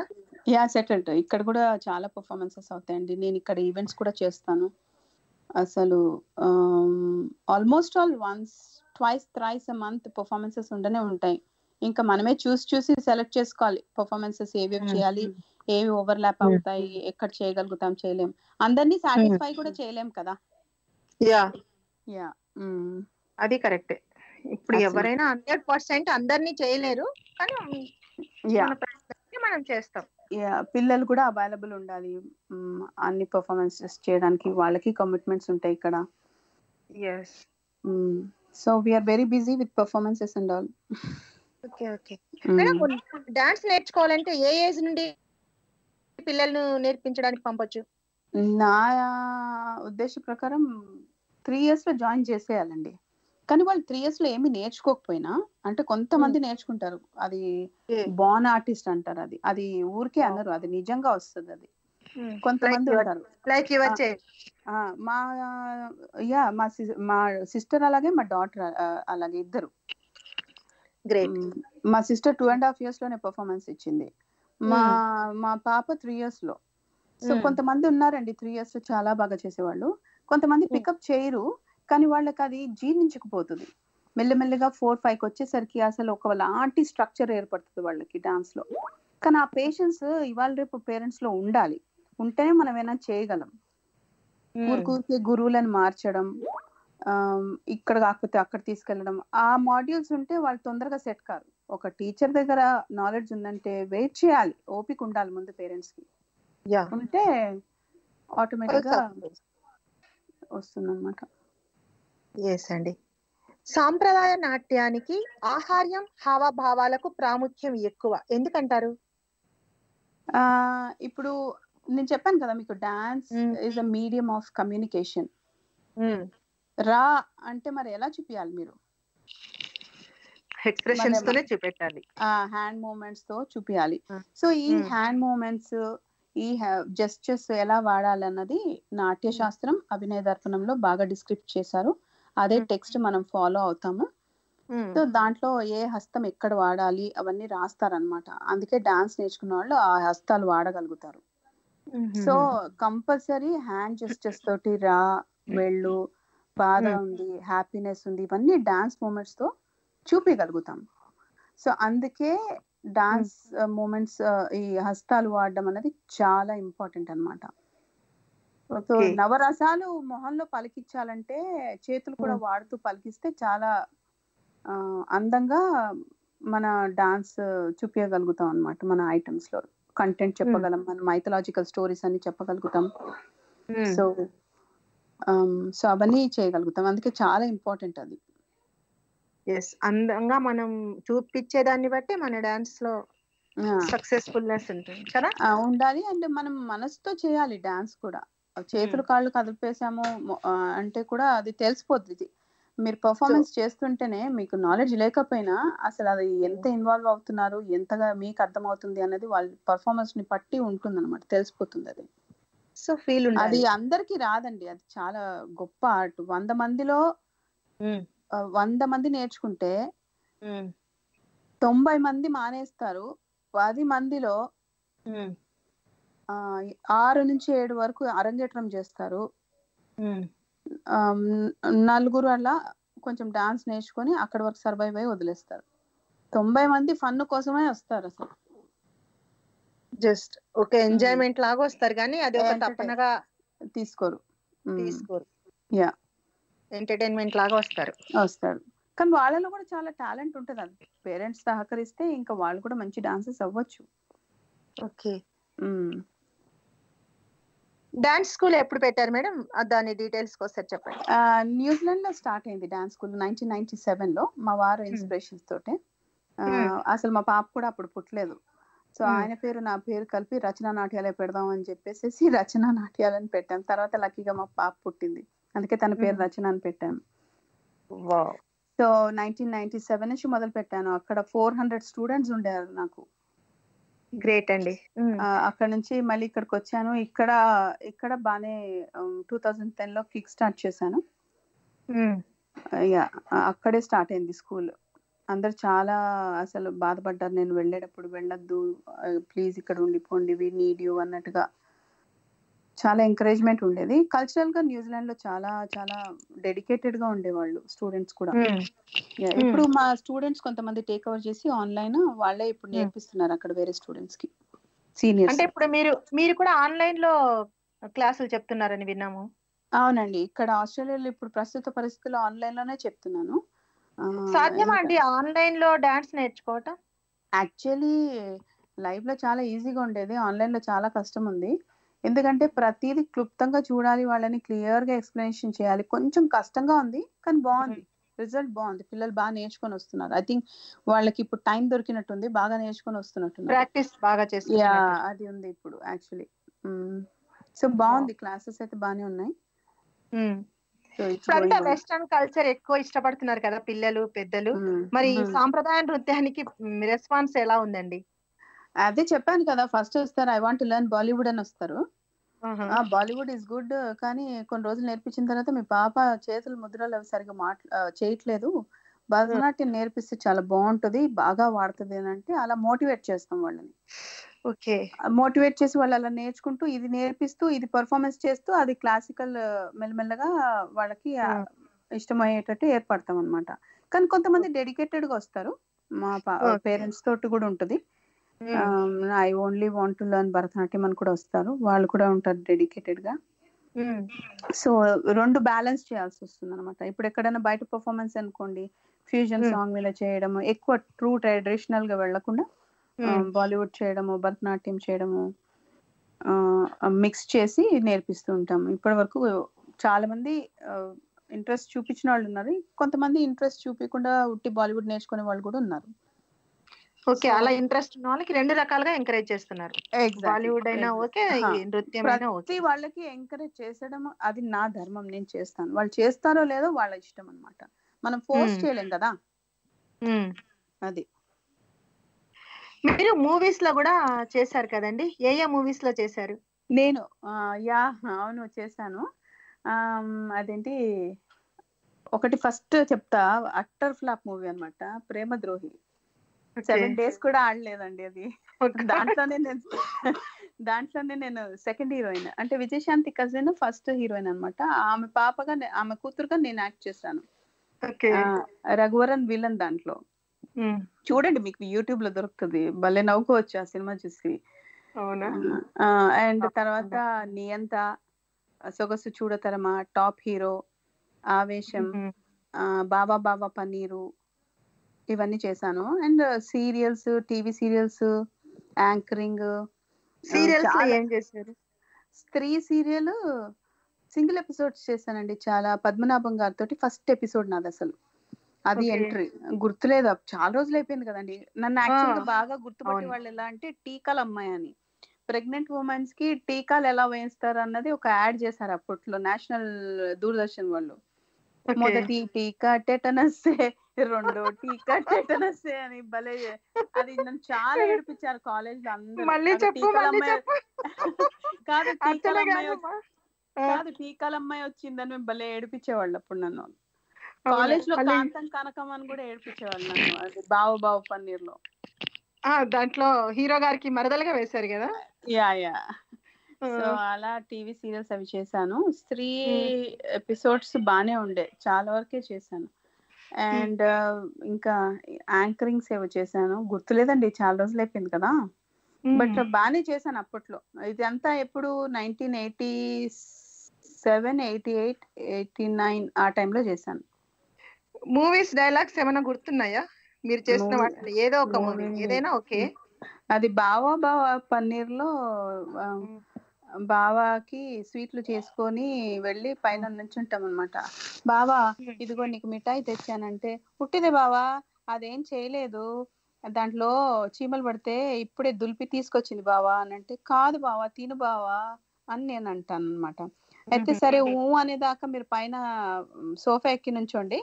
యా సెటిల్డ్ ఇక్కడ కూడా చాలా పర్ఫార్మెన్సెస్ అవుతాయండి నేను ఇక్కడ ఈవెంట్స్ కూడా చేస్తాను అసలు almost all once twice thrice a month performances ఉండనే ఉంటాయి ఇంకా మనమే చూసి చూసి సెలెక్ట్ చేసుకోవాలి పర్ఫార్మెన్సెస్ ఏవి చేయాలి ఏవి ఓవర్లాప్ Hmm. అవుతాయి ఎక్కడ చేయగలుగుతాం చేయలేం అందరినీ సాటిస్ఫై కూడా చేయలేం కదా యా యా అది కరెక్టే ఇప్పుడు Absolutely. ఎవరైనా హండ్రెడ్ పర్సెంట్ అందరినీ చేయలేరు కానీ యా మన ప్రయత్నాన్ని మనం చేస్తాం యా పిల్లలు కూడా అవైలబుల్ ఉండాలి మ్, అన్ని పర్ఫార్మెన్సెస్ చేయడానికి వాళ్ళకి కమిట్మెంట్స్ ఉంటాయి ఇక్కడ yes so we're very busy with performances and all okay okay madam dance నేర్చుకోవాలంటే ఏ ఏజ్ నుండి పిల్లలను నేర్పించడానికి పంపొచ్చు నా ఉద్దేశ ప్రకారం త్రీ ఇయర్స్ లో జాయిన్ చేసేయాలండి కానీ వాళ్ళు త్రీ ఇయర్స్ లో ఏమి నేర్చుకోకపోయినా అంటే కొంతమంది నేర్చుకుంటారు అది బాన్ ఆర్టిస్ట్ అంటారు అది అది ఊరికే Wow. అన్నారు అది నిజంగా వస్తుంది అది కొంతమంది ఉంటారు లైక్ యువర్ Ah. చైల్డ్ ఆ, మా యా మా sis- మా సిస్టర్ అలాగే మా డాటర్ అలాగే ఇద్దరు గ్రేట్ మ్, మా sister two and half years లోనే పర్ఫార్మెన్స్ ఇచ్చింది మా మా పాప త్రీ ఇయర్స్ లో సో Hmm. కొంతమంది ఉన్నారండి త్రీ ఇయర్స్ లో చాలా బాగా చేసేవాళ్ళు కొంతమంది Hmm. పికప్ చేయరు కానీ వాళ్ళకి అది జీర్ణించకపోతుంది మెల్లమెల్లగా ఫోర్ ఫైవ్ కి వచ్చేసరికి అసలు ఒక లాంటి స్ట్రక్చర్ ఏర్పడుతుంది వాళ్ళకి డాన్స్ లో కానీ ఆ పేషెన్స్ ఇవాళ రేపు పేరెంట్స్ లో ఉండాలి ఉంటేనే మనం ఏమైనా చేయగలం ఊరికూరికే గురువులను మార్చడం ఆమ్, ఇక్కడ కాకపోతే అక్కడ తీసుకెళ్ళడం ఆ మాడ్యూల్స్ ఉంటే వాళ్ళు తొందరగా సెట్ కారు ఒక టీచర్ దగ్గర నాలెడ్జ్ ఉందంటే వెయిట్ చేయాలి ఓపిక ఉండాలి ముందు పేరెంట్స్ కి యా ఉంటే ఆటోమేటిక్ గా వస్తుంది అనమాట ఎస్ అండి సాంప్రదాయ నాట్యానికి ఆహార్యం హావభావాలకు ప్రాముఖ్యం ఎక్కువ ఎందుకంటారు ఇప్పుడు నేను చెప్పాను కదా మీకు dance Mm. Is a medium of communication రా అంటే మరి ఎలా చూపించాలి మీరు ఎక్స్ప్రెషన్స్ మన- తోనే చూపెట్టాలి ఆ హ్యాండ్ మూమెంట్స్ తో చూపించాలి Mm. సో ఈ Mm. హ్యాండ్ మూమెంట్స్ ఈ జస్టర్స్ ఎలా వాడాలన్నది నాట్య శాస్త్రం అభినయ దర్పణంలో బాగా డిస్క్రిప్ట్ చేశారు అదే Mm. టెక్స్ట్ మనం ఫాలో అవుతాము సో దాంట్లో ఏ హస్తం ఎక్కడ వాడాలి అవన్నీ రాస్తారనమాట అందుకే డాన్స్ నేర్చుకున్న వాళ్ళు ఆ హస్తాలు వాడగలుగుతారు సో కంపల్సరీ హ్యాండ్ జెస్టర్స్ తోటి రా వెళ్ళు బాధ Hmm. ఉంది హ్యాపీనెస్ ఉంది ఇవన్నీ డాన్స్ మూమెంట్స్ తో చూపించగలుగుతాం సో అందుకే డాన్స్ మూమెంట్స్ ఈ హస్తాలు వాడడం అనేది చాలా ఇంపార్టెంట్ అన్నమాట సో Okay. నవరసాలు మొహంలో పలికించాలంటే చేతులు కూడా Hmm. వాడుతూ పలికిస్తే చాలా ఆ, అందంగా మన డాన్స్ చూపించగలుగుతాం అన్నమాట మన ఐటమ్స్ లో కంటెంట్ చెప్పగలం మన మైథలాజికల్ స్టోరీస్ అన్ని చెప్పగలుగుతాం సో సో అవన్నీ చేయగలుగుతాం అందుకే చాలా ఇంపార్టెంట్ అది ఎస్ అందంగా మనం చూపించే దాన్ని బట్టి మన డాన్స్ లో ఆ, సక్సెస్ఫుల్నెస్ ఉంటుంది కదా ఆ, ఉండాలి అండ్ మనం మనసుతో చేయాలి డాన్స్ కూడా చేతులు కాళ్ళు కదిపేసాము మొ- ఆ, అంటే కూడా అది తెలిసిపోద్ది మీరు పర్ఫార్మెన్స్ చేస్తుంటేనే మీకు నాలెడ్జ్ లేకపోయినా అసలు అది ఎంత ఇన్వాల్వ్ అవుతున్నారు ఎంతగా మీకు అర్థమవుతుంది అనేది వాళ్ళ పర్ఫార్మెన్స్ ని బట్టి ఉంటుంది అనమాట తెలిసిపోతుంది అది సో ఫీల్ అది ఉండాలి అందరికి రాదండి అది చాలా గొప్ప ఆర్ట్ వంద మందిలో ఉమ్, ఆ, వంద మంది నేర్చుకుంటే ఉమ్, తొంభై మంది మానేస్తారు పది మందిలో ఉమ్, ఆ, ఆరు నుంచి ఏడు వరకు అరంగేట్రం చేస్తారు ఉమ్. ఆ, నలుగురు అలా కొంచెం డాన్స్ నేర్చుకొని అక్కడ వరకు సర్వైవ్ అయ్యి వదిలేస్తారు తొంభై మంది ఫన్ కోసమే వస్తారు అసలు జస్ట్ ఒక ఎంజాయ్మెంట్ లాగా వస్తారు కానీ అది ఒక Entertain. తప్పనగా తీసుకోరు ఉమ్, తీసుకోరు Yeah. ఎంటర్టైన్మెంట్ లాగా వస్తారు వస్తారు కానీ వాళ్ళలో కూడా చాలా టాలెంట్ ఉంటుంది అది పేరెంట్స్ సహకరిస్తే ఇంకా వాళ్ళు కూడా మంచి డాన్సెస్ అవ్వచ్చు ఓకే ఉమ్. డాన్స్ స్కూల్ ఎప్పుడు పెట్టారు మేడం ఆ దాని డీటెయిల్స్ ఒకసారి చెప్పండి ఆ, న్యూజిలాండ్ లో స్టార్ట్ అయింది dance school nineteen ninety seven లో మా వారు ఇన్స్పిరేషన్స్ తోటే ఆ, Hmm. అసలు మా పాప కూడా అప్పుడు పుట్టలేదు సో Hmm. ఆయన పేరు నా పేరు కలిపి రచనా నాట్యాలే పెడదాం అని చెప్పేసి రచనా నాట్యాలని పెట్టాం తర్వాత లక్కీగా మా పాప పుట్టింది అందుకే తన పేరు Hmm. రచన అని పెట్టాం wow so nineteen ninety seven నుంచి మొదలు పెట్టాను అక్కడ ఫోర్ హండ్రెడ్ స్టూడెంట్స్ ఉండేవారు నాకు గ్రేట్ అండి ఉమ్, ఆ, అక్కడ నుంచి మళ్ళీ ఇక్కడికి వచ్చాను ఇక్కడ ఇక్కడ బాగానే టూ థౌజండ్ టెన్ లో కిక్ స్టార్ట్ చేశాను ఉమ్, యా అక్కడే స్టార్ట్ అయింది స్కూల్ అందరు చాలా అసలు బాధపడ్డారు నేను వెళ్ళేటప్పుడు వెళ్ళొద్దు ప్లీజ్ ఇక్కడ ఉండిపోండి వి నీడ్ యూ అన్నట్టుగా చాలా ఎంకరేజ్మెంట్ ఉండేది కల్చరల్ గా న్యూజిలాండ్ లో చాలా చాలా డెడికేటెడ్ గా ఉండేవాళ్ళు స్టూడెంట్స్ కూడా Yeah, ఇప్పుడు మా స్టూడెంట్స్ కొంతమంది టేక్ ఓవర్ చేసి ఆన్లైన్ వాళ్ళే ఇప్పుడు Hmm. నేర్పిస్తున్నారు అక్కడ వేరే స్టూడెంట్స్ కి సీనియర్స్ అంటే ఇప్పుడు మీరు మీరు కూడా ఆన్లైన్ లో క్లాసులు చెప్తున్నారని విన్నాము అవునండి ఇక్కడ ఆస్ట్రేలియాలో ఇప్పుడు ప్రస్తుత పరిస్థితుల్లో ఆన్లైన్ లోనే చెప్తున్నాను సాధ్యమా అండి ఆన్లైన్ లో డాన్స్ నేర్చుకోవటం యాక్చువల్లీ లైవ్ లో చాలా ఈజీగా ఉండేది ఆన్లైన్ లో చాలా కష్టం ఉంది ఎందుకంటే ప్రతిదీ క్లుప్తంగా చూడాలి వాళ్ళని క్లియర్ గా ఎక్స్ప్లెనేషన్ చేయాలి కొంచెం కష్టంగా ఉంది కానీ బాగుంది రిజల్ట్ బాగుంది పిల్లలు బాగా నేర్చుకొని వస్తున్నారు ఐ థింక్ వాళ్ళకి ఇప్పుడు టైం దొరికినట్టుంది బాగా నేర్చుకొని వస్తున్నట్టున్నారు ప్రాక్టీస్ బాగా యా చేస్తున్నారు అది ఉంది ఇప్పుడు యాక్చువల్లీ సో బాగుంది క్లాసెస్ అయితే బాగానే ఉన్నాయి సో ఇప్పుడంతా వెస్టర్న్ కల్చర్ ఎక్కువ ఇష్టపడుతున్నారు కదా పిల్లలు పెద్దలు మరి ఈ సాంప్రదాయ నృత్యానికి రెస్పాన్స్ ఎలా ఉందండి అదే చెప్పాను కదా ఫస్ట్ వస్తారు ఐ వాంట్ లెర్న్ బాలీవుడ్ అని వస్తారు ఆ బాలీవుడ్ ఇస్ గుడ్ కానీ కొన్ని రోజులు నేర్పించిన తర్వాత మీ పాప చేతుల ముద్రలు అవి సరిగా మాట్లా చేయట్లేదు భరతనాట్యం నేర్పిస్తే చాలా బాగుంటది బాగా వాడుతుంది అని అంటే అలా మోటివేట్ చేస్తాం వాళ్ళని ఓకే మోటివేట్ చేసి వాళ్ళు అలా నేర్చుకుంటూ ఇది నేర్పిస్తూ ఇది పర్ఫార్మెన్స్ చేస్తూ అది క్లాసికల్ మెల్లమెల్లగా వాళ్ళకి ఆ, ఇష్టమయ్యేటట్టు ఏర్పడతాం అనమాట కానీ కొంతమంది డెడికేటెడ్ గా వస్తారు మా Okay. పేరెంట్స్ తోటి కూడా ఉంటది I only want to learn Bharatanatyam అని కూడా వస్తారు వాళ్ళు కూడా ఉంటారు డెడికేటెడ్ గా సో రెండు బ్యాలెన్స్ చేయాల్సి వస్తుంది అనమాట ఇప్పుడు ఎక్కడైనా బయట పర్ఫార్మెన్స్ అనుకోండి ఫ్యూజన్ Hmm. సాంగ్ ఇలా చేయడము ఎక్కువ ట్రూ ట్రెడిషనల్ గా వెళ్లకుండా బాలీవుడ్ చేయడము భరతనాట్యం చేయడము మిక్స్ చేసి నేర్పిస్తూ ఉంటాం ఇప్పటి వరకు చాలా మంది ఇంట్రెస్ట్ చూపించిన వాళ్ళు ఉన్నారు కొంతమంది ఇంట్రెస్ట్ చూపించకుండా ఉట్టి బాలీవుడ్ నేర్చుకునే వాళ్ళు కూడా ఉన్నారు ఓకే అలా ఇంట్రెస్ట్ ఉన్న వాళ్ళకి రెండు రకాలుగా ఎంకరేజ్ చేస్తున్నారు బాలీవుడ్ అయినా ఓకే హా. ఈ నృత్యం అయినా ఓకే ప్రతి వాళ్ళకి ఎంకరేజ్ చేసడం అది నా ధర్మం నేను చేస్తాను వాళ్ళు చేస్తారో లేదో వాళ్ళ ఇష్టం అన్నమాట మనం ఫోర్స్ Hmm. చేయలేం కదా ఉమ్. అది మీరు మూవీస్ లో కూడా చేశారు కదండి ఏ ఏ మూవీస్ లో చేశారు నేను ఆ, యా అవును చేశాను ఆమ్, అదేంటి ఒకటి ఫస్ట్ చెప్తా అట్టర్ ఫ్లాప్ మూవీ అన్నమాట ప్రేమ ద్రోహి సెవెన్ డేస్ కూడా ఆడలేదండి అది దాంట్లోనే నేను దాంట్లోనే నేను సెకండ్ హీరోయిన్ అంటే విజయశాంతి కజిన్ ఫస్ట్ హీరోయిన్ అన్నమాట ఆమె పాపగా నే- ఆమె కూతురుగా నేను యాక్ట్ చేశాను ఓకే ఆ, రఘువరన్ విలన్ దాంట్లో చూడండి మీకు యూట్యూబ్ లో దొరుకుతుంది భలే నవ్వుకోవచ్చు ఆ సినిమా చూసి అవునా అండ్ తర్వాత నియంత సొగసు చూడతరమా టాప్ హీరో ఆవేశం ఉమ్. ఆ, బాబా బాబా పన్నీరు ఇవన్నీ చేశాను and serials TV serials anchoring serials లో చాలా- ఏం చేశారు స్త్రీ సీరియల్ సింగిల్ ఎపిసోడ్స్ చేశానండి చాలా పద్మనాభం గారితో ఫస్ట్ ఎపిసోడ్ నాది అసలు అది Okay. ఎంట్రీ గుర్తులేదు అప్- చాలా రోజులు అయిపోయింది కదండి నన్ను యాక్చువల్ గా ఆ, బాగా గుర్తుపట్టే అవును. వాళ్ళు ఎలా అంటే టీకాల అమ్మాయి అని ప్రెగ్నెంట్ ఉమెన్స్ కి టీకాలు ఎలా వేయిస్తారు అన్నది ఒక యాడ్ చేశారు అప్పట్లో నేషనల్ దూరదర్శన్ వాళ్ళు Okay. మొదటి టీకా టెటనస్ రెండో టీకా టెటనస్ అని భలే అది నన్ను చాలా ఏడిపించారు కాలేజ్ లో అందరూ మళ్ళీ అది చెప్పు టీకాల మళ్ళీ అమ్మాయి చెప్పు కాదు టీకాల అర్థమే అమ్మాయి కాదమ్మా. వచ్చి- ఆ, కాదు టీకాల అమ్మాయి వచ్చిందని మేము భలే ఏడిపించేవాళ్ళు అప్పుడు నన్ను అవునా? కాలేజ్ లో మళ్ళీ- కాంతం కనకం అని కూడా ఏడిపించేవాళ్ళు నన్ను అది బావ బావ పన్నీర్ లో ఆ, దాంట్లో హీరో గారికి మరదలుగా వేశారు కదా యా యా ఆ, సో అలా టీవీ సీరియల్స్ అవి చేశాను స్త్రీ ఎపిసోడ్స్ బానే ఉండే చాలా వరకే చేశాను అండ్ ఇంకా యాంకరింగ్స్ ఏవో చేశాను గుర్తులేదండి చాలా రోజులు అయిపోయింది కదా ఉమ్. బట్ బానే చేశాను అప్పట్లో ఇదంతా ఎప్పుడు nineteen eighty seven eighty eight eighty nine ఆ టైంలో చేశాను మూవీస్ డైలాగ్స్ ఏమైనా గుర్తున్నాయా మీరు చేసిన Movie- వాటిలో ఏదో ఒక మూవీ movie- ఏదైనా ఓకే అది బావా బావా పన్నీర్ లో ఆ, బావాకి స్వీట్లు చేసుకొని వెళ్ళి పైన నుంచుంటాం అనమాట బావా ఇదిగో నీకు మిఠాయి తెచ్చానంటే పుట్టిదే బావా అదేం చేయలేదు దాంట్లో చీమలు పడితే ఇప్పుడే దులిపి తీసుకొచ్చింది బావా అని అంటే కాదు బావా తిను బావా అని నేను అంటాను అనమాట అయితే సరే ఊ అనేదాకా మీరు పైన సోఫా ఎక్కి నుంచోండి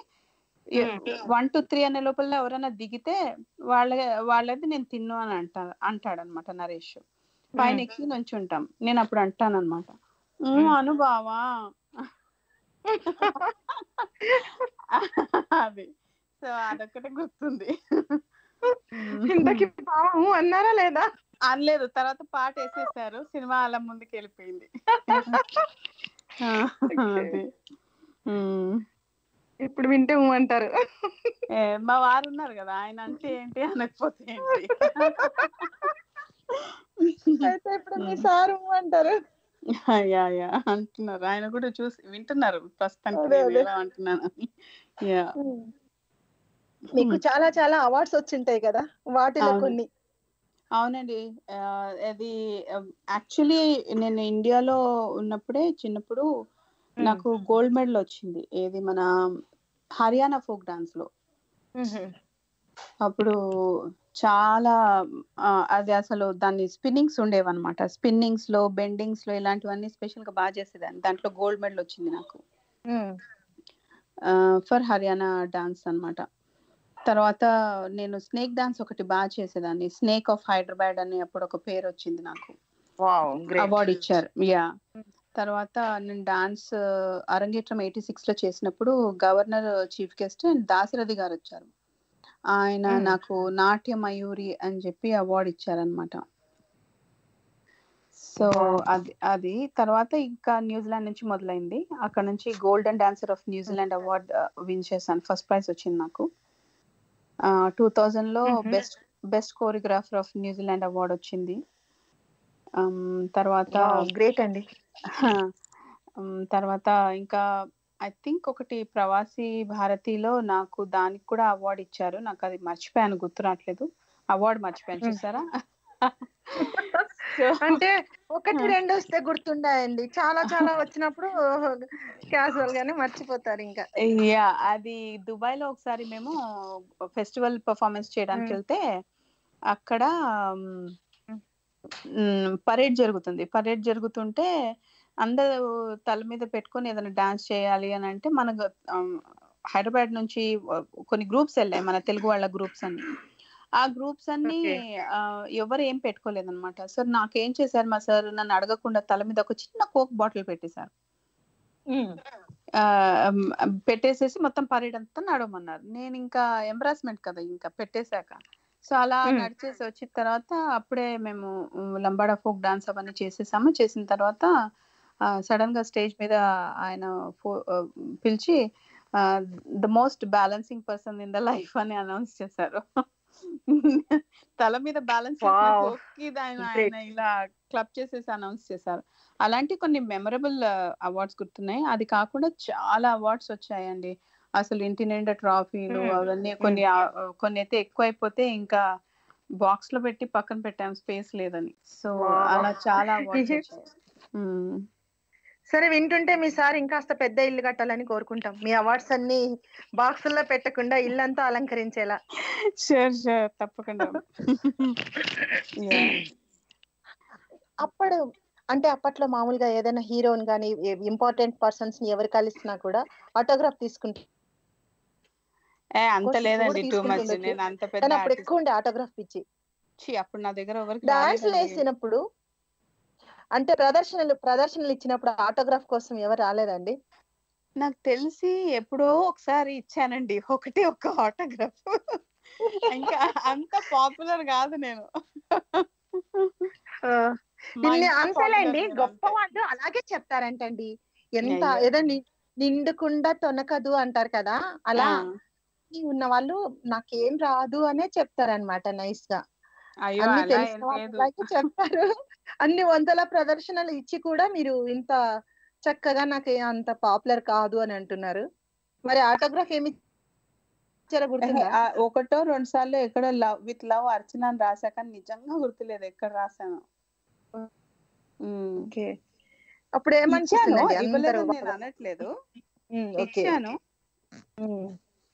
వన్ టు త్రీ అనే లోపల ఎవరైనా దిగితే వాళ్ళ వాళ్ళది నేను తిన్ను అని అంటా అంటాడనమాట నరేష్ పైన ఎక్కి నుంచుంటాం నేను అప్పుడు అంటాను అనమాట అను బావా అది సో అదొక్కటే గుర్తుంది ఇంతకి పాము అన్నారా లేదా అనలేదు తర్వాత పాట వేసేసారు సినిమా అలా ముందుకు వెళ్ళిపోయింది ఆ, అది ఉమ్. ఇప్పుడు వింటే ఊ అంటారు ఏ, మా వారు ఉన్నారు కదా ఆయన అంటే ఏంటి అనకపోతే ఏంటి అయితే ఇప్పుడు మీ సార్ ఊ అంటారు యా యా అంటున్నారు ఆయన కూడా చూసి వింటున్నారు ప్రస్తుతానికి అదే, నేను అదే. ఎలా అంటున్నాను యా మీకు చాలా చాలా అవార్డ్స్ వచ్చింటాయి కదా వాటిలో అవును. కొన్ని అవునండి ఆ, అది యాక్చువల్లీ నేను ఇండియాలో ఉన్నప్పుడే చిన్నప్పుడు నాకు గోల్డ్ మెడల్ వచ్చింది ఏది మన హర్యానా ఫోక్ డాన్స్ లో అప్పుడు చాలా ఆ, అది అసలు దాన్ని స్పిన్నింగ్స్ ఉండేవన్నమాట స్పిన్నింగ్స్ లో బెండింగ్స్ లో ఇలాంటివన్నీ స్పెషల్ గా బాగా చేసేదాన్ని దాంట్లో గోల్డ్ మెడల్ వచ్చింది నాకు ఫర్ హర్యానా డాన్స్ అన్నమాట తర్వాత నేను స్నేక్ డాన్స్ ఒకటి బాగా చేసేదాన్ని స్నేక్ ఆఫ్ హైదరాబాద్ అని అప్పుడు ఒక పేరు వచ్చింది నాకు అవార్డు ఇచ్చారు యా తర్వాత నేను డాన్స్ అరంగేట్రం ఎయిటీ సిక్స్ లో చేసినప్పుడు governor chief guest and Dasarathi garu వచ్చారు ఆయన Hmm. నాకు నాట్య మయూరి అని చెప్పి అవార్డు ఇచ్చారనమాట సో Wow. అది అది తర్వాత ఇంకా న్యూజిలాండ్ నుంచి మొదలైంది అక్కడ నుంచి golden dancer of New Zealand award win చేశాను ఫస్ట్ ప్రైజ్ వచ్చింది నాకు టూ థౌజండ్ లో Mhm. Best best choreographer of New Zealand award వచ్చింది Um, తర్వాత గ్రేట్ అండి ఉమ్, తర్వాత ఇంకా ఐ థింక్ ఒకటి ప్రవాసీ భారతిలో నాకు దానికి కూడా అవార్డు ఇచ్చారు నాకు అది మర్చిపోయాను గుర్తు రావట్లేదు అవార్డు మర్చిపోయాను Hmm. చూసారా అంటే ఒకటి రెండు వస్తే గుర్తుండాయండి చాలా చాలా వచ్చినప్పుడు క్యాజువల్ గానే మర్చిపోతారు ఇంకా యా అది దుబాయ్ లో ఒకసారి మేము ఫెస్టివల్ పర్ఫార్మెన్స్ చేయడానికి Hmm. వెళ్తే అక్కడ పరేడ్ జరుగుతుంది పరేడ్ జరుగుతుంటే అందరూ తల మీద పెట్టుకొని ఏదైనా డాన్స్ చేయాలి అని అంటే మనకు హైదరాబాద్ నుంచి కొన్ని గ్రూప్స్ వెళ్ళాయి మన తెలుగు వాళ్ళ గ్రూప్స్ అన్ని ఆ గ్రూప్స్ అన్ని Okay. ఆ, ఎవరు ఏం పెట్టుకోలేదన్నమాట సార్ నాకేం చేశారు మా సార్ నన్ను అడగకుండా తల మీద ఒక చిన్న కోక్ బాటిల్ పెట్టేశారు ఆ, మ్, పెట్టేసేసి మొత్తం పరేడ్ అంతా నడవమన్నారు నేను ఇంకా ఎంబ్రాస్మెంట్ కదా ఇంకా పెట్టేశాక సో అలా Hmm. నడిచేసి వచ్చిన తర్వాత అప్పుడే మేము మ్, లంబాడా ఫోక్ డాన్స్ అవన్నీ చేసేసాము చేసిన తర్వాత సడన్ గా స్టేజ్ మీద ఆయన ఫో- ఆ, పిలిచి the most balancing person in the life అని అనౌన్స్ చేశారు తల మీద బ్యాలెన్స్ Wow. ఆయన Great. ఆయన ఇలా క్లబ్ చేసేసి అనౌన్స్ చేశారు అలాంటి కొన్ని మెమరబుల్ అవార్డ్స్ గుర్తున్నాయి అది కాకుండా చాలా అవార్డ్స్ వచ్చాయండి అసలు ఇంటి నిండా ట్రాఫీలు Hmm. అవన్నీ కొన్ని ఆ- కొన్ని అయితే ఎక్కువ అయిపోతే ఇంకా బాక్స్ లో పెట్టి పక్కన పెట్టాం స్పేస్ లేదని సో Wow. అలా చాలా అవార్డ్స్ వచ్చాయి సరే వింటుంటే మీ సార్ ఇంకాస్త పెద్ద ఇల్లు కట్టాలని కోరుకుంటాం మీ అవార్డ్స్ అన్ని బాక్సుల్లో పెట్టకుండా ఇల్లంతా అలంకరించేలా షూర్ షూర్ తప్పకుండా Yeah. అప్పుడు అంటే అప్పట్లో మామూలుగా ఏదైనా హీరోని కానీ ఇంపార్టెంట్ పర్సన్స్ ని ఎవరు కలిసినా కూడా ఆటోగ్రాఫ్ తీసుకుంటే ఏ అంత Course లేదండి కూడా టూ మచ్ తీసుకుంటుండొచ్చు. నేను అంత పెద్ద కానీ అప్పుడు artist. ఎక్కువ ఉండే ఆటోగ్రాఫ్ పిచ్చి ఛీ, అప్పుడు నా దగ్గర ఎవరికి డాన్స్ రాలేదండి. వేసినప్పుడు అంటే ప్రదర్శనలు ప్రదర్శనలు ఇచ్చినప్పుడు ఆటోగ్రాఫ్ కోసం ఎవరు రాలేదండి నాకు తెలిసి ఎప్పుడో ఒకసారి ఇచ్చానండి ఒకటి ఒక ఆటోగ్రాఫ్ ఇంకా అంత పాపులర్ కాదు నేను మా ఇన్ని ఇంట్లో అంతేలేండి popular నేను గొప్ప అంతే. వాళ్ళు అలాగే చెప్తారంటండి ఎంత అయ్యో. ఏదో ని- నిండుకుండా తొనకదు అంటారు కదా అలా ఆ, ఉన్న వాళ్ళు నాకేం రాదు అనే చెప్తారన్నమాట నైస్ గా అయ్యో అన్ని అలా తెలిసిన ఏం వాళ్ళు లేదు అలాగే చెప్తారు అన్ని వందల ప్రదర్శనలు ఇచ్చి కూడా మీరు ఇంత చక్కగా నాకు అంత పాపులర్ కాదు అని అంటున్నారు మరి ఆటోగ్రాఫ్ ఏమి ఇచ్చారో గుర్తుందా ఆ, ఒకటో రెండు సార్లు ఎక్కడో లవ్ విత్ లవ్ అర్చన అని రాశాక నిజంగా గుర్తులేదు ఎక్కడ రాశాను ఉమ్. ఓకే అప్పుడు ఇచ్చాను ఏమనిపిస్తుందండి అందరూ ఇవ్వలేదని నేను అనట్లేదు ఉమ్, ఓకే ఇచ్చాను ఉమ్.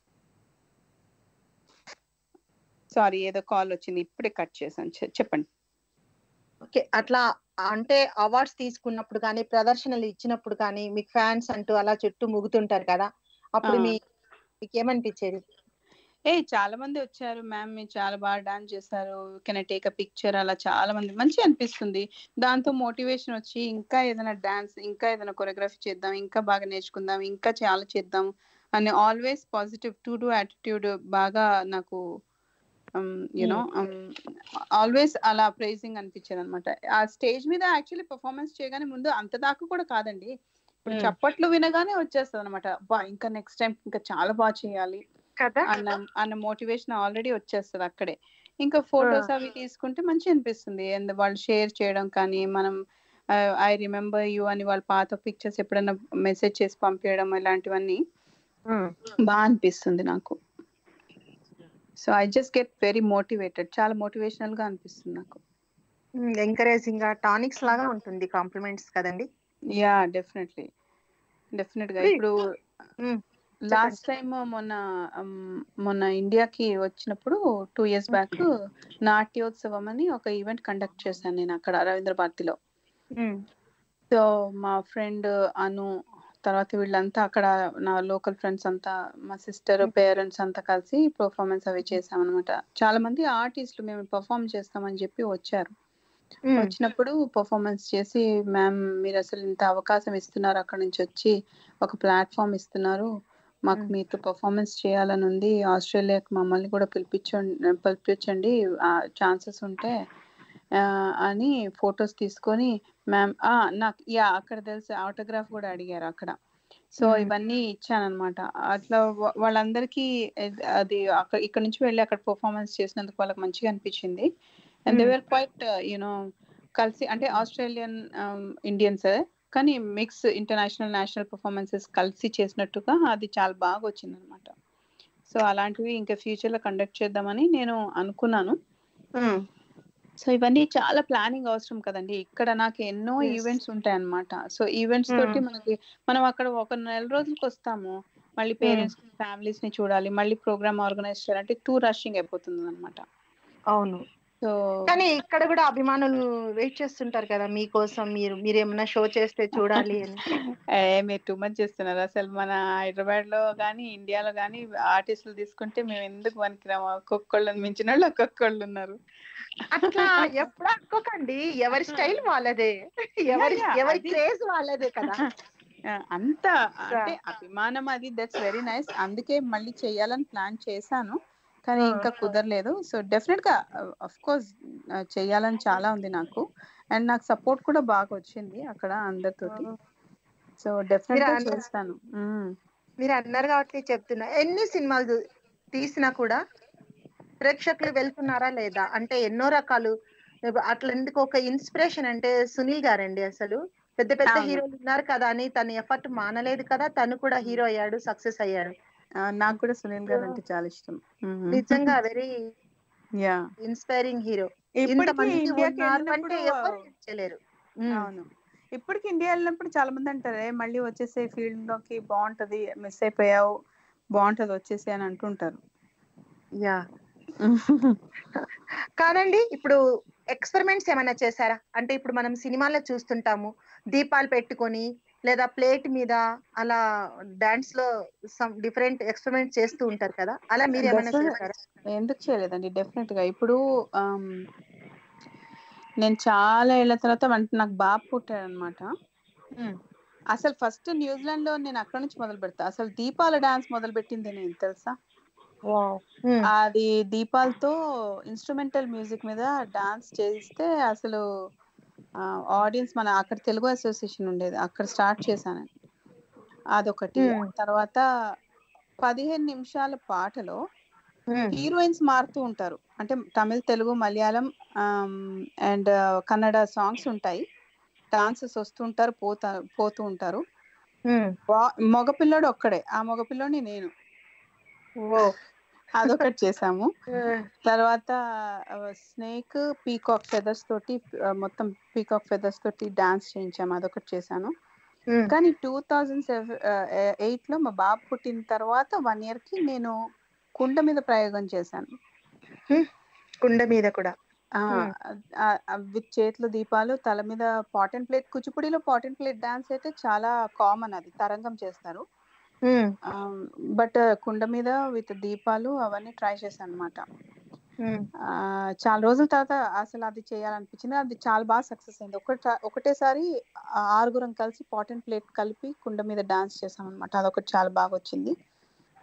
సారీ ఏదో కాల్ వచ్చింది ఇప్పుడే కట్ చేశాను చె- చెప్పండి ఓకే అట్లా అంటే అవార్డ్స్ తీసుకున్నప్పుడు కానీ ప్రదర్శనలు ఇచ్చినప్పుడు కానీ మీకు ఫ్యాన్స్ అంటూ అలా చుట్టూ ముగుతుంటారు కదా అప్పుడు ఆ. మీ మీకు ఏమనిపించేది ఏ చాలా మంది వచ్చారు మ్యామ్ మీరు చాలా బాగా డాన్స్ చేశారు can I take a picture అలా చాలా మంది మంచి అనిపిస్తుంది దాంతో మోటివేషన్ వచ్చి ఇంకా ఏదైనా డాన్స్ ఇంకా ఏదైనా కొరియోగ్రఫీ చేద్దాం ఇంకా బాగా నేర్చుకుందాం ఇంకా చాలా చేద్దాం and always positive to do attitude బాగా నాకు యునో ఆల్వేస్ అలా ప్రైజింగ్ అనిపించేది అనమాట ఆ స్టేజ్ మీద యాక్చువల్లీ పర్ఫార్మెన్స్ చేయగానే ముందు అంత దాకా కూడా కాదండి ఇప్పుడు Hmm. చప్పట్లు వినగానే వచ్చేస్తుంది అనమాట బా ఇంకా నెక్స్ట్ టైం ఇంకా చాలా బాగా చేయాలి కదా అన్న అన్న మోటివేషన్ ఆల్రెడీ వచ్చేస్తుంది అక్కడే ఇంకా ఫొటోస్ అవి తీసుకుంటే మంచి అనిపిస్తుంది అండ్ వాళ్ళు షేర్ చేయడం కానీ మనం ఐ రిమెంబర్ యూ అని వాళ్ళ పాత పిక్చర్స్ ఎప్పుడైనా మెసేజ్ చేసి పంపించడం ఇలాంటివన్నీ బాగా అనిపిస్తుంది నాకు so I just get very motivated చాలా మోటివేషనల్ గా అనిపిస్తుంది నాకు ఎంకరేజింగ్ గా టానిక్స్ లాగా ఉంటుంది కాంప్లిమెంట్స్ కదండి యా డెఫినెట్లీ డెఫినెట్ గా Great. ఇప్పుడు Mm. లాస్ట్ టైం మొన్న um, మొన్న ఇండియాకి వచ్చినప్పుడు టూ ఇయర్స్ బ్యాక్ నాట్యోత్సవం అని ఒక ఈవెంట్ కండక్ట్ చేశాను నేను అక్కడ రవీంద్ర భారతిలో సో మా ఫ్రెండ్ అను తర్వాత వీళ్ళంతా అక్కడ నా లోకల్ ఫ్రెండ్స్ అంతా మా సిస్టర్ పేరెంట్స్ అంతా కలిసి పర్ఫార్మెన్స్ అవి చేసాం అనమాట చాలా మంది ఆర్టిస్టులు మేము పర్ఫామ్ చేస్తామని చెప్పి వచ్చారు వచ్చినప్పుడు పర్ఫార్మెన్స్ చేసి మ్యామ్ మీరు అసలు ఇంత అవకాశం ఇస్తున్నారు అక్కడ నుంచి వచ్చి ఒక ప్లాట్ఫామ్ ఇస్తున్నారు మాకు Mm. మీతో పర్ఫార్మెన్స్ చేయాలని ఉంది ఆస్ట్రేలియాకి మమ్మల్ని కూడా పిలిపించండి పిలిపించండి ఛాన్సెస్ ఉంటే ఆ, అని ఫొటోస్ తీసుకొని మ్యామ్ నాకు యా అక్కడ తెలిసి ఆటోగ్రాఫ్ కూడా అడిగారు అక్కడ సో Mm. ఇవన్నీ ఇచ్చానన్నమాట అట్లా వా- వాళ్ళందరికీ ఎద్- అది అక్కడ ఇక్కడ నుంచి వెళ్ళి అక్కడ పర్ఫార్మెన్స్ చేసినందుకు వాళ్ళకి మంచిగా అనిపించింది and they Mm. Were quite you know కలిసి అంటే ఆస్ట్రేలియన్ ఇండియన్స్ కానీ మిక్స్ ఇంటర్నేషనల్ నేషనల్ పర్ఫార్మెన్సెస్ కలిసి చేసినట్టుగా అది చాలా బాగా వచ్చింది అనమాట సో అలాంటివి ఇంకా ఫ్యూచర్ లో కండక్ట్ చేద్దామని నేను అనుకున్నాను సో ఇవన్నీ చాలా ప్లానింగ్ అవసరం కదండి ఇక్కడ నాకు ఎన్నో Yes. ఈవెంట్స్ ఉంటాయి అన్నమాట సో ఈవెంట్స్ తోటి Mm. మనకి మనం అక్కడ ఒక నెల రోజులకి వస్తాము మళ్ళీ పేరెంట్స్ ఫ్యామిలీస్ ని చూడాలి మళ్ళీ ప్రోగ్రామ్ ఆర్గనైజ్ చేయాలంటే టూ రషింగ్ అయిపోతుంది అనమాట అవును సో కానీ ఇక్కడ కూడా అభిమానులు వెయిట్ చేస్తుంటారు కదా మీకోసం మీరు మీరు ఏమైనా షో చేస్తే చూడాలి అని ఏ మీరు టూ మచ్ చేస్తున్నారు అసలు మన హైదరాబాద్ లో కానీ ఇండియాలో కానీ ఆర్టిస్టులు తీసుకుంటే మేము ఎందుకు పనికిరాము ఒక్కొక్కళ్ళని మించిన వాళ్ళు ఒక్కొక్కళ్ళు ఉన్నారు అట్లా ఎప్పుడు అనుకోకండి ఎవరి స్టైల్ వాళ్ళదే ఎవరి Yeah, yeah, ఎవరి అది- క్రేజ్ వాళ్ళదే కదా ఆ, అంత అంటే అభిమానం అది దట్స్ వెరీ నైస్ అందుకే మళ్ళీ చేయాలని ప్లాన్ చేశాను కానీ Ah. ఇంకా కుదరలేదు సో డెఫినెట్ గా అఫ్ కోర్స్ చేయాలని చాలా ఉంది నాకు అండ్ నాకు సపోర్ట్ కూడా బాగా వచ్చింది అక్కడ అందరితోటి సో డెఫినెట్ గా మీరు అన్న- చేస్తాను మ్మ్. మీరు అన్నారు కాబట్టి చెప్తున్నా ఎన్ని సినిమాలు చూ- తీసినా కూడా ప్రేక్షకులు వెళ్తున్నారా లేదా అంటే ఎన్నో రకాలు అట్లా ఎందుకు ఒక ఇన్స్పిరేషన్ అంటే సునీల్ గారండి అసలు పెద్ద పెద్ద అవును. హీరోలు ఉన్నారు కదా అని తన ఎఫర్ట్ మానలేదు కదా తను కూడా హీరో అయ్యాడు సక్సెస్ అయ్యాడు ఆ, నాకు కూడా సునీల్ గారు అంటే చాలా ఇష్టం నిజంగా వెరీ యా ఇన్స్పైరింగ్ హీరో ఇప్పటికీ ఇంతమంది ఇండియాకి ఉన్నారు అంటే వెళ్ళినప్పుడు ఎవరు చేయలేరు ఉమ్. అవును ఇప్పటికి ఇండియా వెళ్ళినప్పుడు చాలా మంది అంటారు "ఏ, మళ్ళీ వచ్చేసే ఫీల్డ్ లోకి బాగుంటది మిస్ అయిపోయావు బాగుంటది వచ్చేసి అని అంటుంటారు యా కాదండి ఇప్పుడు ఎక్స్పెరిమెంట్స్ ఏమైనా చేశారా అంటే ఇప్పుడు మనం సినిమాల్లో చూస్తుంటాము దీపాలు పెట్టుకొని లేదా ప్లేట్ మీద అలా డాన్స్ లో సమ్ డిఫరెంట్ ఎక్స్పెరిమెంట్ చేస్తూ ఉంటారు కదా అలా మీరు ఏమైనా Definitely. చేశారా ఎందుకు చేయలేదండి డెఫినెట్ గా ఇప్పుడు ఆమ్, నేను చాలా ఏళ్ల తర్వాత అంటే నాకు బాబు పుట్టాడు అనమాట అసలు ఫస్ట్ న్యూజిలాండ్ లో నేను అక్కడ నుంచి మొదలు పెడతా అసలు దీపాల డాన్స్ మొదలు పెట్టింది నేను తెలుసా ఉమ్. అది దీపాలతో ఇన్స్ట్రుమెంటల్ మ్యూజిక్ మీద డాన్స్ చేస్తే అసలు ఆడియన్స్ మన అక్కడ తెలుగు అసోసియేషన్ ఉండేది అక్కడ స్టార్ట్ చేశాను అదొకటి Hmm. తర్వాత పదిహేను నిమిషాల పాటలో ఉమ్. హీరోయిన్స్ మారుతూ ఉంటారు అంటే తమిళ్ తెలుగు మలయాళం అండ్ కన్నడ సాంగ్స్ ఉంటాయి డాన్సెస్ వస్తుంటారు పోతా పోతూ ఉంటారు ఉమ్. వా- మగపిల్లడు ఒక్కడే ఆ మగపిల్లోని నేను ఓ అదొకటి చేసాము ఉమ్. తర్వాత స్నేక్ పీకాక్ ఫెదర్స్ తోటి ఆ, మొత్తం పీకాక్ ఫెదర్స్ తోటి డాన్స్ చేయించాము అదొకటి చేశాను ఉమ్. కానీ టూ థౌజండ్ ఎయిట్ లో మా బాబు పుట్టిన తర్వాత వన్ ఇయర్ కి నేను కుండ మీద ప్రయోగం చేశాను కుండ మీద కూడా Hmm. విత్ చేతులు దీపాలు తల మీద పాట్ అండ్ ప్లేట్ కూచిపూడిలో పాట్ అండ్ ప్లేట్ డాన్స్ అయితే చాలా కామన్ అది తరంగం చేస్తారు ఉమ్. బట్ కుండ మీద విత్ దీపాలు అవన్నీ ట్రై చేశాను అనమాట ఉమ్. చాలా రోజుల తర్వాత అసలు అది చేయాలనిపించింది అది చాలా బాగా సక్సెస్ అయింది ఒకట ఒకటేసారి ఆ ఆరుగురం కలిసి పాట్ అండ్ ప్లేట్ కలిపి కుండ మీద డాన్స్ చేసాం అనమాట అదొకటి చాలా బాగా వచ్చింది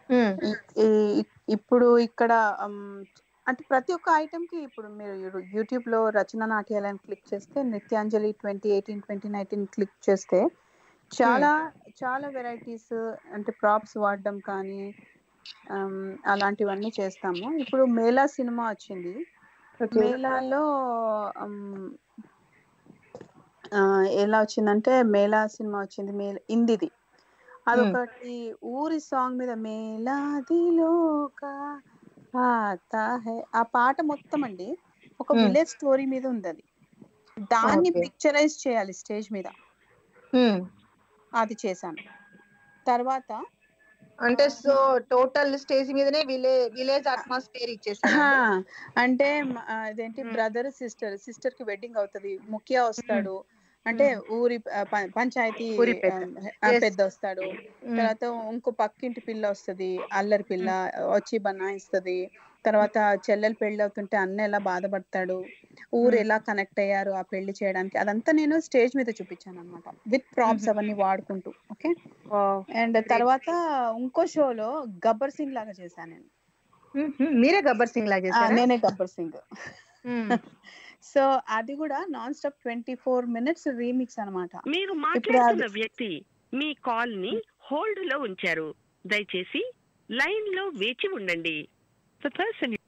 ఉమ్, ఈ- ఈ- ఇప్పుడు ఇక్కడ ఉమ్, అంటే ప్రతి ఒక్క ఐటమ్ కి ఇప్పుడు మీరు యూట్యూబ్ లో రచన నాట్యాలని క్లిక్ చేస్తే Nityanjali twenty eighteen twenty nineteen click చేస్తే చాలా చాలా వెరైటీస్ అంటే ప్రాప్స్ వాడడం కానీ ఉమ్, అలాంటివన్నీ చేస్తాము ఇప్పుడు మేళా సినిమా వచ్చింది ఓకే మేళాలో ఉమ్, ఆ, ఎలా వచ్చిందంటే మేళా సినిమా వచ్చింది మేళ హిందీది అదొకటి ఊరి సాంగ్ మీద మేళాదిలోక ఆతా హై ఆ పాట మొత్తం అండి ఒక Hmm. విలేజ్ స్టోరీ మీద ఉంది అది దాన్ని Okay. పిక్చరైజ్ చేయాలి స్టేజ్ మీద ఉమ్. అది చేశాను తర్వాత అంటే సో టోటల్ స్టేజ్ మీదనే విలే విలేజ్ అట్మాస్ఫియర్ ఇచ్చేసారు హా, అంటే మ- ఆ, అదేంటి Hmm. బ్రదర్ సిస్టర్ సిస్టర్ కి వెడ్డింగ్ అవుతది ముఖ్య వస్తాడు అంటే ఊరి ఆ, ప- పంచాయతీ ఊరి పెద్ద. ఆ, Yes. పెద్ద వస్తాడు తర్వాత ఇంకో పక్కింటి పిల్ల వస్తది అల్లరి పిల్ల వచ్చి బనాయిస్తది తర్వాత చెల్లెలు పెళ్లి అవుతుంటే అన్న ఎలా బాధపడతాడు ఊరు Hmm. ఎలా కనెక్ట్ అయ్యారు ఆ పెళ్లి చేయడానికి అదంతా నేను స్టేజ్ మీద చూపించాను అనమాట విత్ ప్రాప్స్ Mhm. అవన్నీ వాడుకుంటూ ఓకే అండ్ తర్వాత ఇంకో షోలో గబ్బర్ సింగ్ లాగా చేశాను నేను మీరే గబ్బర్ సింగ్ లాగా ఆ, చేశారా నేనే గబ్బర్ సింగ్ ఉమ్. సో అది కూడా non stop twenty four minutes remix అనమాట మీరు ఇప్పుడు మాట్లాడుతున్న అది- వ్యక్తి మీ కాల్ ని హోల్డ్ లో ఉంచారు దయచేసి లైన్ లో వేచి ఉండండి The person you-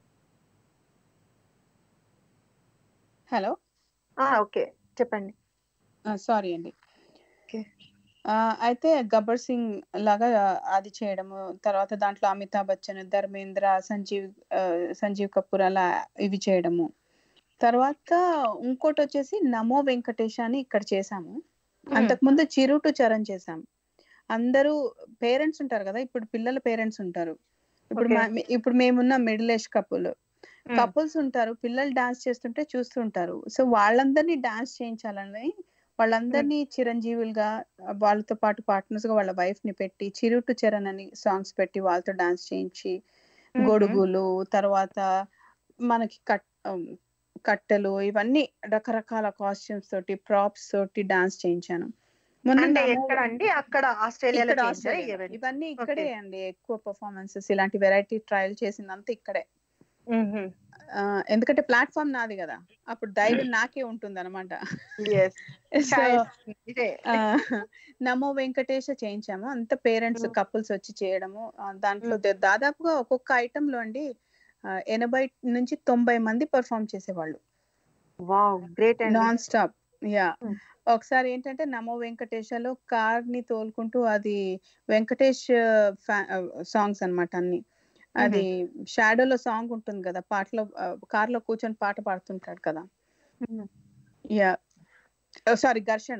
హలో ఆ, ఓకే చెప్పండి సారీ అండి Okay. ఆ, అయితే గబ్బర్ సింగ్ లాగా అది చేయడము తర్వాత దాంట్లో అమితాబ్ బచ్చన్ ధర్మేంద్ర సంజీవ్ ఆ, సంజీవ్ కపూర్ అలా ఇవి చేయడము తర్వాత ఇంకోటి వచ్చేసి నమో వెంకటేష్ అని ఇక్కడ చేసాము అంతకుముందు చిరుటు చరణ్ చేసాం అందరూ పేరెంట్స్ ఉంటారు కదా ఇప్పుడు పిల్లల పేరెంట్స్ ఉంటారు ఇప్పుడు Okay. మా- ఇప్పుడు మేమున్న middle age couple um. Couples ఉంటారు పిల్లలు డాన్స్ చేస్తుంటే చూస్తుంటారు సో వాళ్ళందరినీ డాన్స్ చేయించాలని వాళ్ళందరినీ చిరంజీవులుగా వాళ్ళతో పాటు పార్ట్నర్స్ గా వాళ్ళ వైఫ్ ని పెట్టి చిరుటు చరణ్ అని సాంగ్స్ పెట్టి వాళ్ళతో డాన్స్ చేయించి Mhm. గొడుగులు తర్వాత మనకి కట్ ఉమ్, కట్టెలు ఇవన్నీ రకరకాల కాస్ట్యూమ్స్ తోటి ప్రాప్స్ తోటి డాన్స్ చేయించాను మొన్న అంటే నమో- ఎక్కడ అండి అక్కడ ఆస్ట్రేలియాలో ఇక్కడ చేయించారా ఈ ఆస్ట్రేలియాలో. event? ఇవన్నీ ఇక్కడే అండి ఎక్కువ పర్ఫార్మెన్సెస్ ఇలాంటి వెరైటీ ట్రయల్ చేసిందంతా ఇక్కడే మ్మ్. ఆ, ఎందుకంటే ప్లాట్ఫామ్ నాది కదా అప్పుడు ధైర్యం నాకే ఉంటుంది అనమాట Yes. ఇదే. నమో వెంకటేశ చేయించాము అంత పేరెంట్స్ Mm. కపుల్స్ వచ్చి చేయడము ఆ, దాంట్లో దా- దాదాపుగా ఒక్కొక్క ఐటమ్ లో అండి ఆ, ఎనభై నుంచి తొంభై మంది పర్ఫామ్ చేసేవాళ్ళు వావ్ గ్రేట్ అండి నాన్ స్టాప్ యా Mm. ఒకసారి ఏంటంటే నమో వెంకటేశలో కార్ ని తోలుకుంటూ అది వెంకటేష్ సాంగ్స్ అన్నమాట అన్ని అది షాడోలో సాంగ్ ఉంటుంది కదా పాటలో కార్ లో కూర్చొని పాట పాడుతుంటాడు కదా Mhm. యా సారీ ఘర్షణ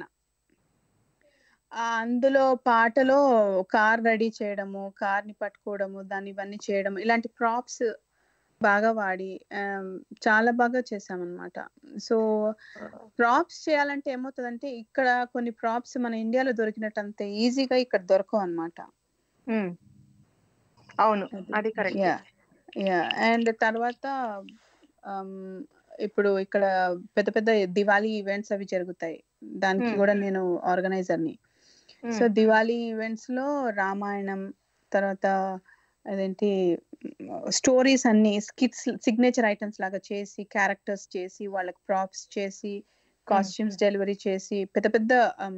ఆ, అందులో పాటలో కార్ రెడీ చేయడము కార్ ని పట్టుకోవడము దాన్ని ఇవన్నీ చేయడం ఇలాంటి ప్రాప్స్ బాగా వాడి ఆమ్, చాలా బాగా చేసామన్నమాట సో ప్రాప్స్ చేయాలంటే ఏమవుతుందంటే ఇక్కడ కొన్ని ప్రాప్స్ మన ఇండియాలో దొరికినట్టు అంత ఈజీగా ఇక్కడ దొరకవు అనమాట మ్మ్. అవును అది కరెక్ట్ యా యా అండ్ తర్వాత um, ఇప్పుడు ఇక్కడ పెద్ద పెద్ద దివాళీ ఈవెంట్స్ అవి జరుగుతాయి దానికి Hmm. కూడా నేను ఆర్గనైజర్ ని సో దివాళీ ఈవెంట్స్ లో రామాయణం తర్వాత అదేంటి స్టోరీస్ అన్ని స్కిట్స్ సిగ్నేచర్ ఐటమ్స్ లాగా చేసి క్యారెక్టర్స్ చేసి వాళ్ళకి ప్రాప్స్ చేసి కాస్ట్యూమ్స్ డెలివరీ చేసి పెద్ద పెద్ద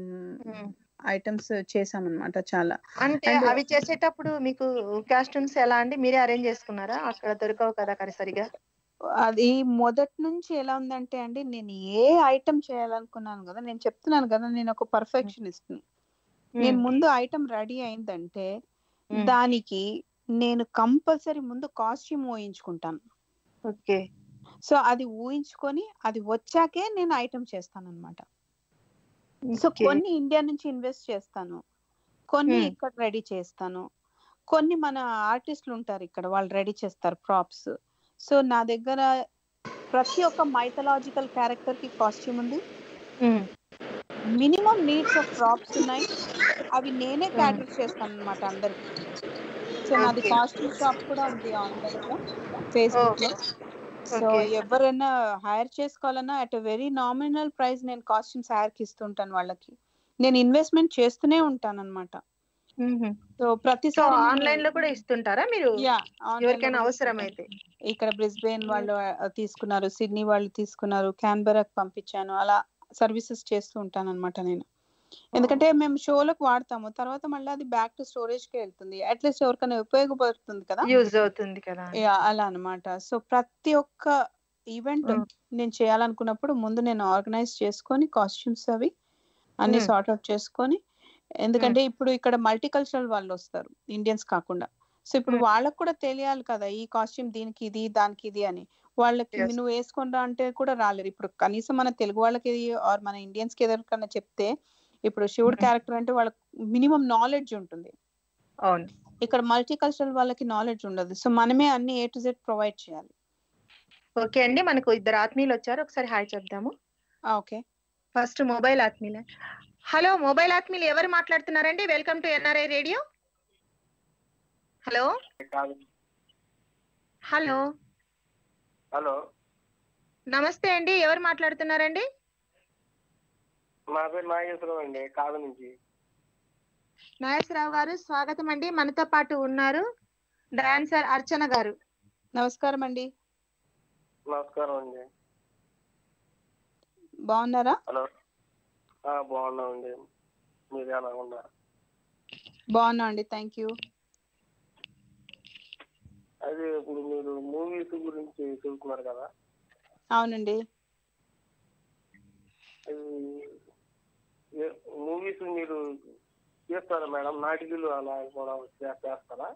ఐటమ్స్ చేసామన్నమాట చాలా అంటే And- అవి చేసేటప్పుడు మీకు కాస్ట్యూమ్స్ ఎలా అండి మీరే అరేంజ్ చేసుకున్నారా అక్కడ దొరకవు కదా కరి సరిగా అది మొదటి నుంచి ఎలా ఉందంటే అండి నేను ఏ ఐటమ్ చేయాలనుకున్నాను కదా నేను చెప్తున్నాను కదా నేను ఒక పర్ఫెక్షనిస్ట్ నేను ముందు ఐటమ్ రెడీ అయిందంటే మ్మ్. దానికి నేను కంపల్సరీ ముందు కాస్ట్యూమ్ ఊహించుకుంటాను ఓకే సో అది ఊహించుకొని అది వచ్చాకే నేను ఐటమ్ చేస్తాను అనమాట సో Okay. కొన్ని ఇండియా నుంచి ఇన్వెస్ట్ చేస్తాను కొన్ని Hmm. ఇక్కడ రెడీ చేస్తాను కొన్ని మన ఆర్టిస్టులు ఉంటారు ఇక్కడ వాళ్ళు రెడీ చేస్తారు ప్రాప్స్ సో నా దగ్గర ప్రతి ఒక్క మైథలాజికల్ క్యారెక్టర్ కి కాస్ట్యూమ్ ఉంది hmm. Minimum needs of props ఉన్నాయి అవి నేనే క్యాటర్ చేస్తాను అనమాట అందరికి సో నాది Okay. కాస్ట్యూమ్ షాప్ కూడా ఉంది ఆన్లైన్ లో ఫేస్బుక్ లో సో Okay. ఎవరైనా హైర్ చేసుకోవాలన్నా అట్ వెరీ నామినల్ ప్రైస్ నేను కాస్ట్యూమ్స్ హైర్ కి ఇస్తుంటాను వాళ్ళకి నేను ఇన్వెస్ట్మెంట్ చేస్తూనే ఉంటాను అనమాట మ్మ్. సో సో ప్రతిసారి ఆన్లైన్ లో కూడా ఇస్తుంటారా మీరు యా ఆన్లైన్ ఎవరికైనా అవసరం అయితే ఇక్కడ బ్రిస్బెయిన్ వాళ్ళు ఆ, తీసుకున్నారు సిడ్నీ వాళ్ళు తీసుకున్నారు క్యాన్బరాకి పంపించాను అలా సర్వీసెస్ చేస్తూ ఉంటాను అనమాట నేను ఎందుకంటే మేము షోలకు వాడతాము తర్వాత మళ్ళీ అది బ్యాక్ టు స్టోరేజ్ కి వెళ్తుంది అట్లీస్ట్ ఎవరికైనా ఉపయోగపడుతుంది కదా యూజ్ అవుతుంది కదా యా, అలా అన్నమాట సో ప్రతి ఒక్క ఈవెంట్ Mm. నేను చేయాలనుకున్నప్పుడు ముందు నేను ఆర్గనైజ్ చేసుకొని కాస్ట్యూమ్స్ అవి అన్ని Mm. సార్ట్ అవుట్ చేసుకొని ఎందుకంటే ఇప్పుడు ఇక్కడ మల్టీ కల్చరల్ వాళ్ళు వస్తారు ఇండియన్స్ కాకుండా సో ఇప్పుడు Mm. వాళ్ళకు కూడా తెలియాలి కదా ఈ కాస్ట్యూమ్ దీనికి ఇది దానికి ఇది అని వాళ్ళకి Yes. నువ్వు వేసుకుంటా అంటే కూడా రాలేరు ఇప్పుడు కనీసం మన తెలుగు వాళ్ళకి ఆర్ మన ఇండియన్స్ కి ఎవరికన్నా చెప్తే ఇప్పుడు శివుడు Mm. క్యారెక్టర్ అంటే వాళ్ళకి మినిమం నాలెడ్జ్ ఉంటుంది అవును ఇక్కడ మల్టీ కల్చరల్ వాళ్ళకి నాలెడ్జ్ ఉండదు సో మనమే అన్ని ఏ టు జెడ్ ప్రొవైడ్ చేయాలి ఓకే అండి మనకు ఇద్దరు ఆత్మీయులు వచ్చారు ఒకసారి హాయ్ చెప్దాము ఓకే ఫస్ట్ మొబైల్ ఆత్మీయులు హలో మొబైల్ ఆత్మీయులు ఎవరు మాట్లాడుతున్నారండి welcome to NRI radio hello hello hello నమస్తే అండి ఎవరు మాట్లాడుతున్నారండి మా పేరు నాగేశ్వరరావు అండి కాదు నుంచి నాగేశ్వరరావు గారు స్వాగతం అండి మనతో పాటు ఉన్నారు డాన్సర్ అర్చన గారు నమస్కారం అండి నమస్కారం అండి బాగున్నారా హలో ఆ, బాగున్నామండి మీరు ఎలా ఉన్నారు బాగున్నా అండి థ్యాంక్ యూ అదే ఇప్పుడు మీరు మూవీస్ గురించి చెబుతున్నారు కదా అవునండి మూవీస్ మీరు చేస్తారా మేడం నాటికలు అలా కూడా చే- చేస్తారా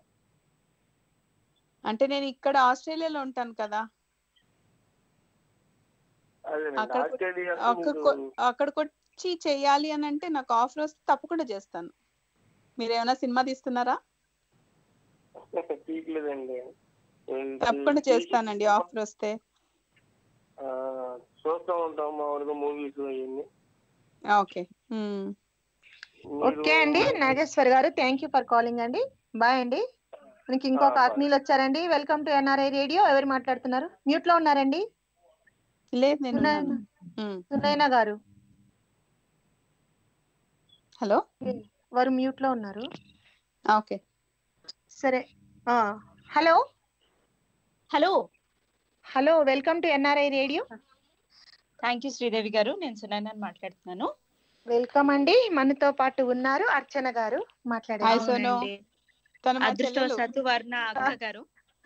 అంటే నేను ఇక్కడ ఆస్ట్రేలియాలో ఉంటాను కదా అదే అక్కడ- ఆస్ట్రేలియా అక్కడ కొ- అక్కడికి వచ్చి చెయ్యాలి అని అంటే నాకు ఆఫర్ వస్తే తప్పకుండా చేస్తాను మీరు ఏమైనా సినిమా తీస్తున్నారా తీయలేదండి తప్పకుండా చేస్తానండి ఆఫర్ వస్తే ఆ, చూస్తూ ఉంటాం మామూలుగా మూవీస్ అవన్నీ ఓకే ఉమ్. మీరు- ఓకే అండి నాగేశ్వర్ గారు థ్యాంక్ యూ ఫర్ కాలింగ్ అండి బాయ్ అండి మనకి ఇంకొక bye. ఆత్మీయులు వచ్చారండి వెల్కమ్ టు ఎన్ఆర్ఐ రేడియో ఎవరు మాట్లాడుతున్నారు మ్యూట్ లో ఉన్నారండి లేదు నేను ఉన్నాను. ఉన్నాను. ఉమ్. సునైనా గారు హలో వారు మ్యూట్ లో ఉన్నారు ఓకే సరే ఆ, hello hello hello welcome to NRI radio thank you Sridevi గారు నేను సునైనా మాట్లాడుతున్నాను వెల్కమ్ అండి మనతో పాటు ఉన్నారు అర్చన గారు Hi, మాట్లాడారు సోను. అవునండి. తను మా అదృష్ట చెల్లెలు. సత్తు వర్ణ అక్క గారు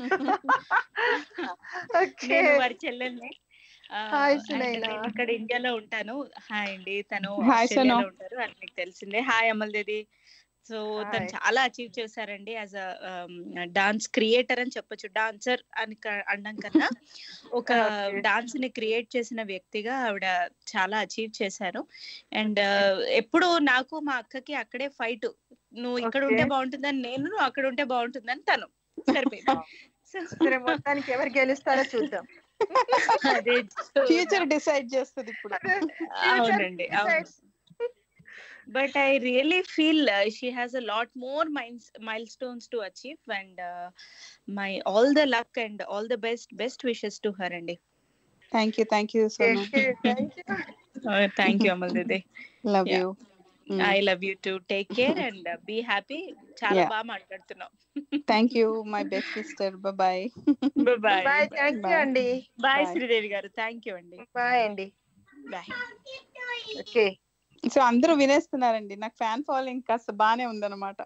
ఓకే నేను వారి చెల్లెల్ని ఆ, Hi, and సునైనా. నేను ఇక్కడ ఇండియాలో ఉంటాను హాయ్ అండి తను Hi, ఆస్ట్రేలియాలో సోను. ఉంటారు అది మీకు తెలిసిందే హాయ్ అమల్ దేది సో తను Hi. చాలా అచీవ్ చేశారండి యాజ్ అ డాన్స్ క్రియేటర్ అని చెప్పొచ్చు డాన్సర్ అని క- అనడం కన్నా ఒక Okay. డాన్స్ ని క్రియేట్ చేసిన వ్యక్తిగా ఆవిడ చాలా అచీవ్ చేశారు అండ్ ఎప్పుడు నాకు మా అక్కకి అక్కడే ఫైట్ నువ్వు ఇక్కడ Okay. ఉంటే బాగుంటుందని నేను నువ్వు అక్కడ ఉంటే బాగుంటుందని తను సరిపోయింది సో సరే మొత్తానికి ఎవరు గెలుస్తారో చూద్దాం అదే ఫ్యూచర్ డిసైడ్ చేస్తుంది ఇప్పుడు అవునండి అవును but I really feel she has a lot more mines milestones to achieve and my all the luck and all the best best wishes to her అండి thank you thank you Sonu thank you thank you Amal దిది love Yeah. You I love you too take care and be happy చాలా Yeah. బాగా మాట్లాడుతున్నావు thank you my best sister bye bye bye thank you Bye. అండి bye Bye. Sridevi గారు thank you అండి bye అండి bye okay so అందరూ వినేస్తున్నారండి నాకు ఫ్యాన్ ఫాలోయింగ్ కాస్త బానే ఉందన్నమాట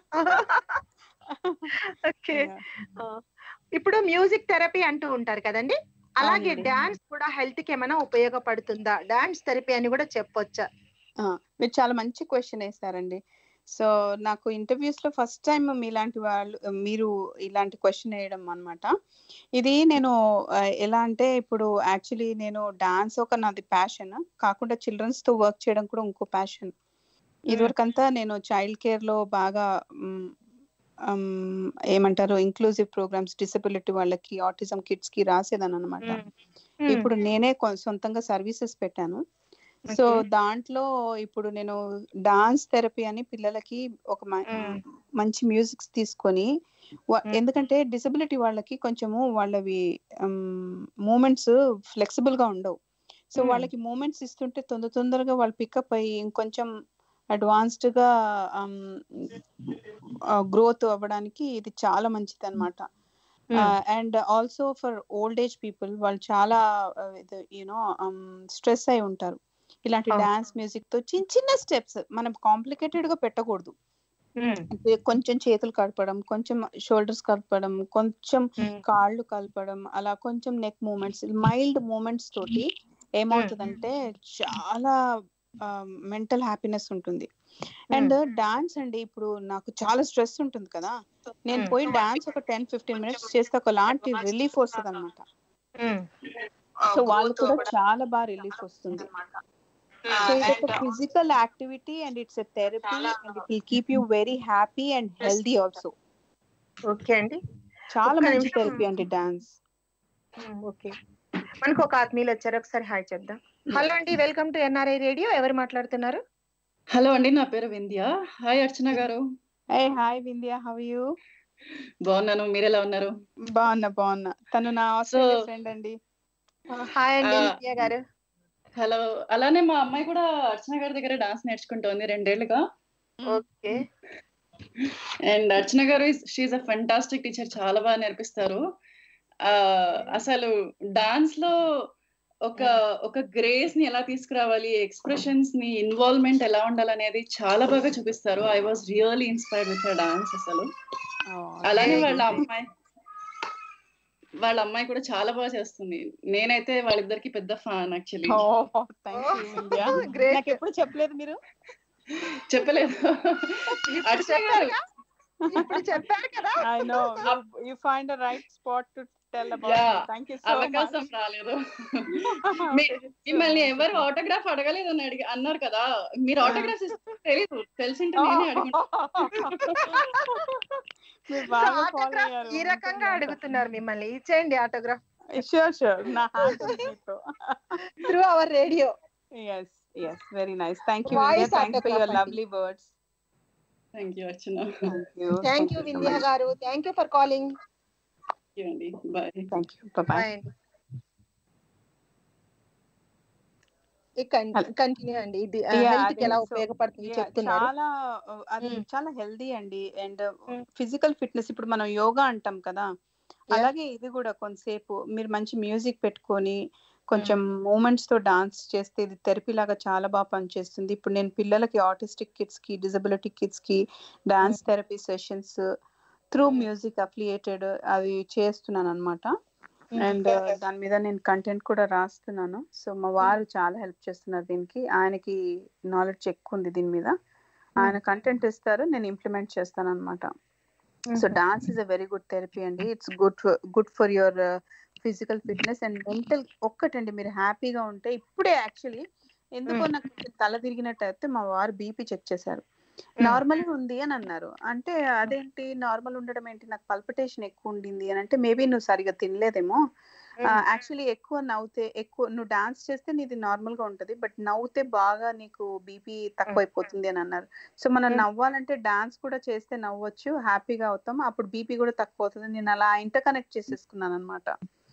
ఓకే Yeah. ఇప్పుడు మ్యూజిక్ థెరపీ అంటూ ఉంటారు కదండి అలాగే అవునండి. డాన్స్ కూడా హెల్త్ కి ఏమైనా ఉపయోగపడుతుందా డాన్స్ థెరపీ అని కూడా చెప్పొచ్చా ఆ, మీరు చాలా మంచి క్వశ్చన్ వేస్తారండి సో నాకు ఇంటర్వ్యూస్ లో ఫస్ట్ టైం మీలాంటి వాళ్ళు మీరు ఇలాంటి క్వశ్చన్ వేయడం అన్నమాట ఇది నేను ఆ, ఎలా అంటే ఇప్పుడు యాక్చువల్లీ నేను డాన్స్ ఒక నాది ప్యాషన్ కాకుండా చిల్డ్రన్స్ తో వర్క్ చేయడం కూడా ఇంకో ప్యాషన్ ఇదివరకంతా నేను చైల్డ్ కేర్ లో బాగా మ్, మ్, ఏమంటారు ఇంక్లూజివ్ ప్రోగ్రామ్స్ డిసబిలిటీ వాళ్ళకి ఆటిజం కిడ్స్ కి రాసేదాన్ని అనమాట ఇప్పుడు నేనే కొ- సొంతంగా సర్వీసెస్ పెట్టాను సో Okay. దాంట్లో ఇప్పుడు నేను డాన్స్ థెరపీ అని పిల్లలకి ఒక మ- Mm. మంచి మ్యూజిక్స్ తీసుకొని వా- Mm. ఎందుకంటే డిసబిలిటీ వాళ్ళకి కొంచెము వాళ్ళవి మూమెంట్స్ ఫ్లెక్సిబుల్ గా ఉండవు సో Mm. వాళ్ళకి మూమెంట్స్ ఇస్తుంటే తొందర తొందరగా వాళ్ళు పికప్ అయ్యి ఇంకొంచెం అడ్వాన్స్డ్ గా గ్రోత్ అవ్వడానికి ఇది చాలా మంచిది అనమాట and also for old age people వాళ్ళు చాలా యూనో స్ట్రెస్ అయి ఉంటారు ఇలాంటి అవును. డాన్స్ మ్యూజిక్ తో చిన్న చిన్న స్టెప్స్ మనం కాంప్లికేటెడ్ గా పెట్టకూడదు అంటే కొంచెం చేతులు కలపడం కొంచెం షోల్డర్స్ కలపడం కొంచెం కాళ్ళు కలపడం అలా కొంచెం నెక్ మూమెంట్స్ మైల్డ్ మూమెంట్స్ తోటి ఏమవుతుందంటే చాలా మెంటల్ హ్యాపీనెస్ ఉంటుంది అండ్ డాన్స్ అండి ఇప్పుడు నాకు చాలా స్ట్రెస్ ఉంటుంది కదా నేను పోయి డాన్స్ ఒక టెన్ ఫిఫ్టీన్ మినిట్స్ చేస్తే ఒకలాంటి రిలీఫ్ వస్తుంది అనమాట సో వాళ్ళు కూడా చాలా బాగా రిలీఫ్ వస్తుంది సో ఇట్స్ ఒక physical activity and it's a therapy and it will keep you very happy and healthy also okay అండి చాలా ఒక్క మంచి నిమిషం. థెరపీ అండి డాన్స్ ఓకే మనకు ఒక ఆత్మీయులు వచ్చారు ఒకసారి హాయ్ చెప్దాం హలో అండి వెల్కమ్ టు ఎన్ఆర్ఐ రేడియో ఎవరు మాట్లాడుతున్నారు హలో అండి నా పేరు వింధ్య హాయ్ అర్చన గారు ఏ హాయ్ వింధ్య హౌ యూ బాగున్నాను మీరు ఎలా ఉన్నారు బాగున్నా బాగున్నా తను నా ఆస్ట్రేలియా So- ఫ్రెండ్ అండి హాయ్ అండి ఆ, విద్య గారు హలో అలానే మా అమ్మాయి కూడా అర్చన గారి దగ్గర డాన్స్ నేర్చుకుంటోంది రెండేళ్లుగా ఓకే అండ్ అర్చన గారు షీఈ్ అ ఫెంటాస్టిక్ టీచర్ చాలా బాగా నేర్పిస్తారు ఆ అసలు డాన్స్ లో ఒక ఒక గ్రేస్ ని ఎలా తీసుకురావాలి ఎక్స్ప్రెషన్స్ ని ఇన్వాల్వ్మెంట్ ఎలా ఉండాలనేది చాలా బాగా చూపిస్తారు I was really inspired with dance అసలు అలానే Very వాళ్ళ good. అమ్మాయి వాళ్ళ అమ్మాయి కూడా చాలా బాగా చేస్తుంది నేనైతే వాళ్ళిద్దరికి పెద్ద fan actually thank you Vindhya great నాకు ఎప్పుడు చెప్పలేదు మీరు చెప్పలేదు ఇప్పుడు అర్చన గారు చెప్పారుగా? ఇప్పుడు చెప్పారు కదా I know you find the right spot to tell Yeah. About thank you so అవకాశం రాలేదు మీ- మిమ్మల్ని ఎవరు ఆటోగ్రాఫ్ అడగలేదు అని అడిగి అన్నారు కదా మీరు ఆటోగ్రాఫ్ తెలియదు తెలిసింటే నేనే అడుగుంటా మీరు బాగా ఫాలో ఆటోగ్రాఫ్ అయ్యారు ఈ రకంగా అడుగుతున్నారు మిమ్మల్ని ఇచ్చేయండి ఆటోగ్రాఫ్ షూర్ షూర్ నా హార్ట్ మీతో through our radio yes yes very nice thank you Voice Vidya. thanks for your autograph lovely words thank you Archana thank you thank you so Vindhya much. గారు thank you for calling Thank you అండి bye thank you bye bye అండి Hello. Continue అండి ఇది Yeah, health కి ఎలా అదే, so, ఉపయోగపడుతుంది Yeah, చెప్తున్నారు చాలా uh, అది Mm. చాలా హెల్దీ అండి అండ్ Mm. ఫిజికల్ ఫిట్నెస్ ఇప్పుడు మనం యోగా అంటాం కదా అలాగే ఇది కూడా కొంతసేపు మీరు మంచి మ్యూజిక్ పెట్టుకొని కొంచెం మూమెంట్స్ తో డాన్స్ చేస్తే ఇది థెరపీ లాగా చాలా బాగా పనిచేస్తుంది ఇప్పుడు నేను పిల్లలకి ఆటిస్టిక్ కిడ్స్ కి డిజబిలిటీ కిడ్స్ కి dance therapy sessions through Mm. Music affiliated అవి చేస్తున్నాను అనమాట అండ్ దాని మీద నేను కంటెంట్ కూడా రాస్తున్నాను సో మా వారు చాలా హెల్ప్ చేస్తున్నారు దీనికి ఆయనకి నాలెడ్జ్ ఎక్కువ ఉంది దీని మీద ఆయన కంటెంట్ ఇస్తారు నేను ఇంప్లిమెంట్ చేస్తాను అనమాట so dance is a very good therapy అండి it's good good for your physical fitness and mental ఒక్కటండి మీరు హ్యాపీగా ఉంటే ఇప్పుడే యాక్చువల్లీ ఎందుకో Mm. నాకు కొంచెం తల తిరిగినట్టు అయితే మా వారు బీపీ చెక్ చేశారు Mm. నార్మల్ ఉంది అని అన్నారు అంటే అదేంటి నార్మల్ ఉండడం ఏంటి నాకు పల్పిటేషన్ ఎక్కువ ఉండింది అని అంటే మేబీ నువ్వు సరిగా తినలేదేమో యాక్చువల్లీ ఎక్కువ నవ్వుతే ఎక్కువ నువ్వు డాన్స్ చేస్తే నీది నార్మల్ గా ఉంటది బట్ నవ్వుతే బాగా నీకు బీపీ తక్కువైపోతుంది అని అన్నారు సో మనం Mm. నవ్వాలంటే డాన్స్ కూడా చేస్తే నవ్వచ్చు హ్యాపీగా అవుతాం అప్పుడు బీపీ కూడా తక్కువ అవుతుంది నేను అలా ఇంటర్ కనెక్ట్ చేసేసుకున్నాను అనమాట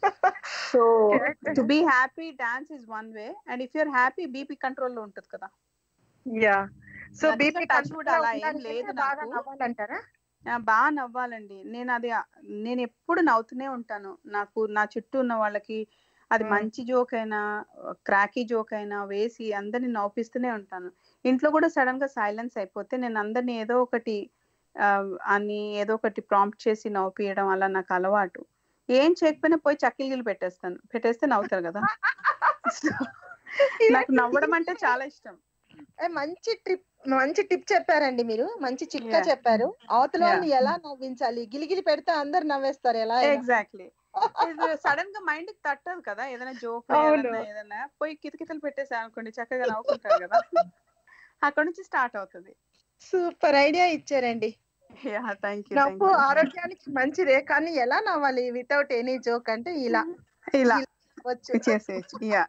so to be happy dance is one way and if you're happy BP control లో ఉంటది కదా yeah so That's BP the touch wood అలా ఏం లేదు బాగా నాకు. నవ్వాలంటారా ఆ, బాగా నవ్వాలండి నేను అది నేను ఎప్పుడు నవ్వుతూనే ఉంటాను నాకు నా చుట్టూ ఉన్న వాళ్ళకి అది Mm. మంచి జోక్ అయినా క్రాకీ జోక్ అయినా వేసి అందరిని నవ్విస్తూనే ఉంటాను ఇంట్లో కూడా సడన్ గా సైలెన్స్ అయిపోతే నేను అందరిని ఏదో ఒకటి ఆ, అని ఏదో ఒకటి ప్రాంప్ట్ చేసి నవ్వియడం అలా నాకు అలవాటు ఏం చేయకపోయినా పోయి చక్కిలు పెట్టేస్తాను పెట్టేస్తే నవ్వుతారు కదా So, నాకు నవ్వడం అంటే చాలా ఇష్టం ఏ, మంచి ట్రిప్ మంచి టిప్ చెప్పారండి మీరు మంచి చిట్కా Yeah. చెప్పారు అవతల Yeah. వాళ్ళని ఎలా నవ్వించాలి గిలిగిలి పెడితే అందరు నవ్వేస్తారు ఎలా అయినా. ఎగ్జాక్ట్లీ సడన్ గా మైండ్ కి తట్టదు కదా ఏదైనా జోక్ అవును. ఏదైనా పోయి కితకితలు పెట్టేసి అనుకోండి చక్కగా నవ్వుకుంటారు కదా అక్కడ నుంచి స్టార్ట్ అవుతుంది సూపర్ ఐడియా ఇచ్చారండి యా థ్యాంక్ యూ నవ్వు ఆరోగ్యానికి మంచిదే కానీ ఎలా నవ్వాలి వితౌట్ ఎనీ జోక్ అంటే ఇలా ఇలా వచ్చు చేసేయచ్చు యా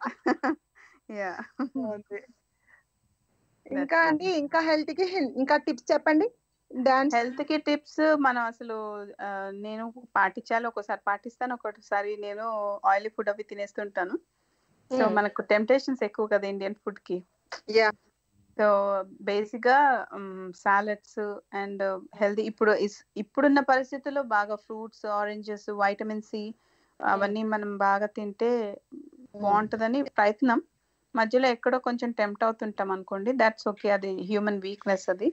యా ఉంది. ఇంకా అండి ఇంకా హెల్త్ కి ఇంకా టిప్స్ చెప్పండి డాన్స్ హెల్త్ కి టిప్స్ మనం అసలు ఆ, నేను పాటించాలి ఒకసారి పాటిస్తాను ఒకసారి నేను ఆయిలీ ఫుడ్ అవి తినేస్తుంటాను సో Hmm. మనకు టెంప్టేషన్స్ ఎక్కువ కదా ఇండియన్ ఫుడ్ కి యా సో బేసిక్ గా సాలెడ్స్ అండ్ హెల్దీ ఇప్పుడు ఇస్- ఇప్పుడున్న పరిస్థితుల్లో బాగా ఫ్రూట్స్ ఆరెంజెస్ వైటమిన్ సి అవన్నీ మనం బాగా తింటే బాగుంటుందని ప్రయత్నం మధ్యలో ఎక్కడో కొంచెం టెంప్ట్ అవుతుంటాం అనుకోండి దాట్స్ ఓకే అది హ్యూమన్ వీక్నెస్ అది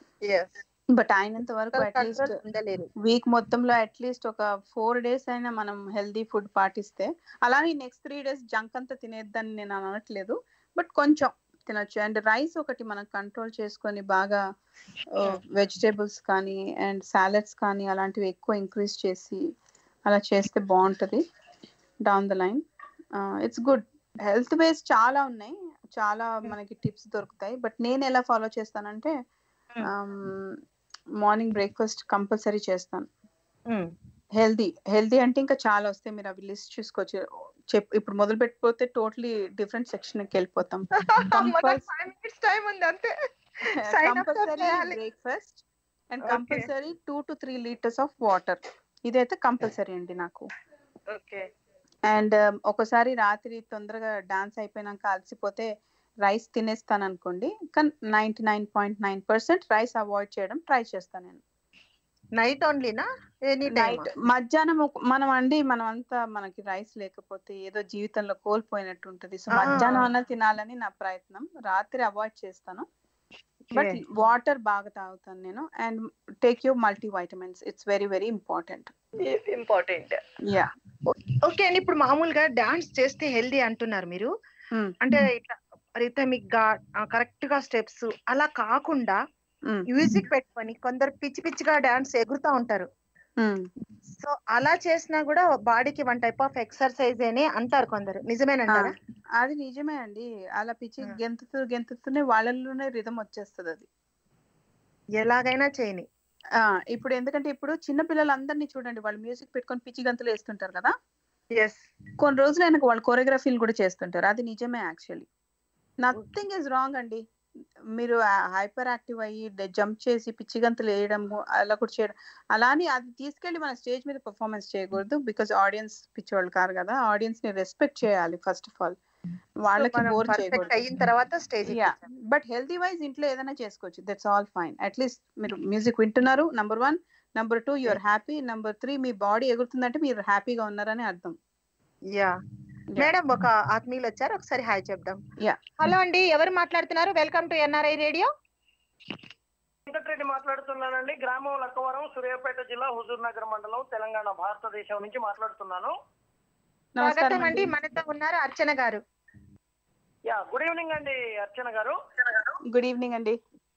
బట్ అయినంత వరకు అట్లీస్ట్ కంట్రోల్ ఉండలేరు వీక్ మొత్తంలో అట్లీస్ట్ ఒక ఫోర్ డేస్ అయినా మనం హెల్దీ ఫుడ్ పాటిస్తే అలానే నెక్స్ట్ త్రీ డేస్ జంక్ అంతా తినేద్దని నేను అనట్లేదు బట్ కొంచెం తినొచ్చు అండ్ రైస్ ఒకటి మనం కంట్రోల్ చేసుకొని బాగా వెజిటేబుల్స్ కానీ అండ్ సాలెడ్స్ కానీ అలాంటివి ఎక్కువ ఇంక్రీజ్ చేసి అలా చేస్తే బాగుంటుంది down the line it's good health base చాలా ఉన్నాయి చాలా మనకి టిప్స్ దొరుకుతాయి బట్ నేను ఎలా ఫాలో చేస్తానంటే మార్నింగ్ బ్రేక్ఫాస్ట్ కంపల్సరీ చేస్తాను హెల్దీ హెల్దీ అంటే ఇంకా చాలా వస్తాయి మీరు అవి లిస్ట్ చూసుకోవచ్చు చెప్ ఇప్పుడు మొదలు పెట్టిపోతే టోటలీ డిఫరెంట్ సెక్షన్ కి వెళ్ళిపోతాం Compulse- ఫైవ్ మినిట్స్ టైం ఉంది అంతే Sign up కంపల్సరీ చేయాలి. Breakfast and Okay. Compulsory two to three litres of water ఇదైతే కంపల్సరీ అండి నాకు ఓకే అండ్ ఒకసారి రాత్రి తొందరగా డాన్స్ అయిపోయినాక అలసిపోతే రైస్ తినేస్తాను అనుకోండి కానీ ninety nine point nine percent rice avoid చేయడం ట్రై చేస్తాను నేను నైట్ ఓన్లీనా ఎనీ టైం నైట్ మధ్యాహ్నం ఒక- మనం అండి మనం అంతా మనకి రైస్ లేకపోతే ఏదో జీవితంలో కోల్పోయినట్టు ఉంటది సో ఆ. మధ్యాహ్నం అన్న తినాలని నా ప్రయత్నం రాత్రి అవాయిడ్ చేస్తాను బట్ వాటర్ బాగా తాగుతాను నేను and take you multi vitamins it's very very important important yeah okay అండి ఇప్పుడు మామూలుగా డాన్స్ చేస్తే హెల్దీ అంటున్నారు మీరు అంటే ఇట్లా రిథమిక్ గా కరెక్ట్ గా స్టెప్స్ అలా కాకుండా మ్యూజిక్ పెట్టుకొని కొందరు పిచ్చి పిచ్చిగా డాన్స్ ఎగురుతా ఉంటారు సో అలా చేసినా కూడా బాడీకి వన్ టైప్ ఆఫ్ ఎక్సర్సైజ్ అని అంటారు కొందరు నిజమేనంటారా అది నిజమే అండి అలా పిచ్చి ఆ. గెంతుతూ గెంతుతూనే వాళ్ళలోనే రిధం వచ్చేస్తుంది అది ఎలాగైనా చేయని ఆ, ఇప్పుడు ఎందుకంటే ఇప్పుడు చిన్న పిల్లలందరినీ చూడండి వాళ్ళు మ్యూజిక్ పెట్టుకొని పిచ్చి గంతులు వేస్తుంటారు కదా ఎస్ కొన్ని రోజులు ఆయనకు వాళ్ళు కొరియోగ్రఫీలు కూడా చేస్తుంటారు అది నిజమే యాక్చువల్లీ నథింగ్ ఇస్ రాంగ్ అండి మీరు హైపర్ యాక్టివ్ అయ్యి జంప్ చేసి పిచ్చి గంతులు వేయడం అలా కూడా చేయడం అలానే అది తీసుకెళ్లి మన స్టేజ్ మీద పర్ఫార్మెన్స్ చేయకూడదు బికాస్ ఆడియన్స్ పిచ్చివాళ్ళు కారు కదా ఆడియన్స్ ని రెస్పెక్ట్ చేయాలి ఫస్ట్ ఆఫ్ ఆల్ వాళ్ళకి బోర్ పర్ఫెక్ట్ చేయకూడదు అయిన తర్వాత stage yeah but healthy wise ఇంట్లో ఏదైనా చేసుకోవచ్చు దట్స్ ఆల్ ఫైన్ అట్లీస్ట్ మీరు మ్యూజిక్ వింటున్నారు number one number two you're happy number three మీ బాడీ ఎగురుతుందంటే మీరు హ్యాపీగా ఉన్నారని అర్థం యా మేడం ఒక ఆత్మీయులు వచ్చారు ఒకసారి హాయ్ చెప్దాం Yeah. హలో అండి ఎవరు మాట్లాడుతున్నారు welcome to NRI radio Venkatareddy మాట్లాడుతున్నానండి గ్రామం లక్కవరం సూర్యాపేట జిల్లా హుజూర్ నగర్ మండలం తెలంగాణ భారతదేశం నుంచి మాట్లాడుతున్నాను స్వాగతం అండి మనతో ఉన్నారు అర్చన గారు యా గుడ్ ఈవినింగ్ అండి అర్చన గారు గుడ్ ఈవినింగ్ అండి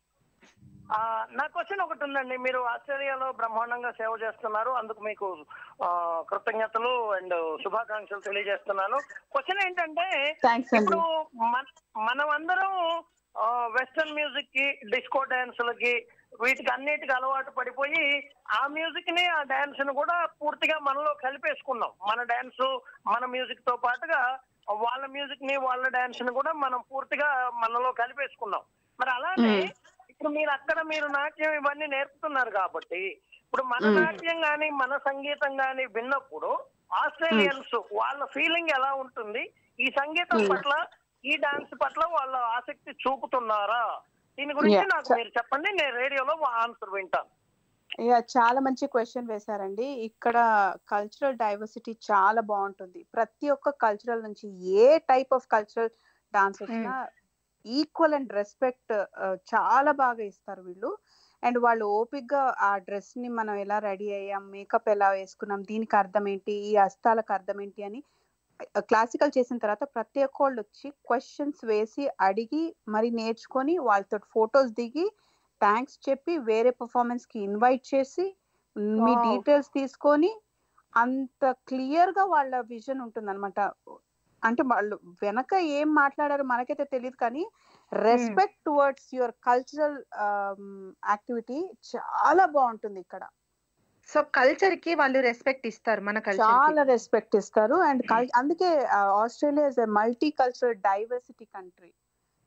ఆ, నా క్వశ్చన్ ఒకటి ఉందండి మీరు ఆస్ట్రేలియాలో బ్రహ్మాండంగా సేవ చేస్తున్నారు అందుకు మీకు ఆ, కృతజ్ఞతలు అండ్ శుభాకాంక్షలు తెలియజేస్తున్నాను క్వశ్చన్ ఏంటంటే థ్యాంక్స్ అండి ఇప్పుడు మన మనం అందరం వెస్టర్న్ మ్యూజిక్ కి డిస్కో డాన్సులకి వీటికి అన్నిటికి అలవాటు పడిపోయి ఆ మ్యూజిక్ ని ఆ డాన్స్ ని కూడా పూర్తిగా మనలో కలిపేసుకున్నాం మన డాన్స్ మన మ్యూజిక్ తో పాటుగా వాళ్ళ మ్యూజిక్ ని వాళ్ళ డాన్స్ ని కూడా మనం పూర్తిగా మనలో కలిపేసుకున్నాం మరి అలానే Hmm. ఇప్పుడు మీరు అక్కడ మీరు నాట్యం ఇవన్నీ నేర్పుతున్నారు కాబట్టి ఇప్పుడు మన Hmm. నాట్యం గాని మన సంగీతం గాని విన్నప్పుడు ఆస్ట్రేలియన్స్ వాళ్ళ ఫీలింగ్ ఎలా ఉంటుంది ఈ సంగీతం Hmm. పట్ల ఈ డాన్స్ పట్ల వాళ్ళ ఆసక్తి చూపుతున్నారా దీని గురించి Yeah. నాకు మీరు చెప్పండి నేను రేడియోలో ఆన్సర్ వింటాను యా చాలా మంచి క్వశ్చన్ వేశారండి ఇక్కడ కల్చరల్ డైవర్సిటీ చాలా బాగుంటుంది ప్రతి ఒక్క కల్చరల్ నుంచి ఏ టైప్ ఆఫ్ కల్చరల్ డాన్స్ వచ్చినా ఈక్వల్ అండ్ రెస్పెక్ట్ చాలా బాగా ఇస్తారు వీళ్ళు అండ్ వాళ్ళు ఓపిక్ గా ఆ డ్రెస్ ని మనం ఎలా రెడీ అయ్యాం మేకప్ ఎలా వేసుకున్నాం దీనికి అర్థం ఏంటి ఈ హస్తాలకు అర్థం ఏంటి అని క్లాసికల్ చేసిన తర్వాత ప్రతి ఒక్కళ్ళు వచ్చి క్వశ్చన్స్ వేసి అడిగి మరి నేర్చుకొని వాళ్ళతో ఫొటోస్ దిగి థ్యాంక్స్ చెప్పి వేరే పర్ఫార్మెన్స్ కి ఇన్వైట్ చేసి మీ Wow. డీటెయిల్స్ తీసుకొని అంత క్లియర్ గా వాళ్ళ విజన్ ఉంటుంది అనమాట అంటే వాళ్ళు వెనక ఏం మాట్లాడారో మనకైతే తెలియదు కానీ respect towards your cultural activity చాలా బాగుంటుంది ఇక్కడ సో కల్చర్ కి వాళ్ళు రెస్పెక్ట్ ఇస్తారు మన కల్చర్ చాలా రెస్పెక్ట్ ఇస్తారు అండ్ అందుకే Australia is multi cultural diversity country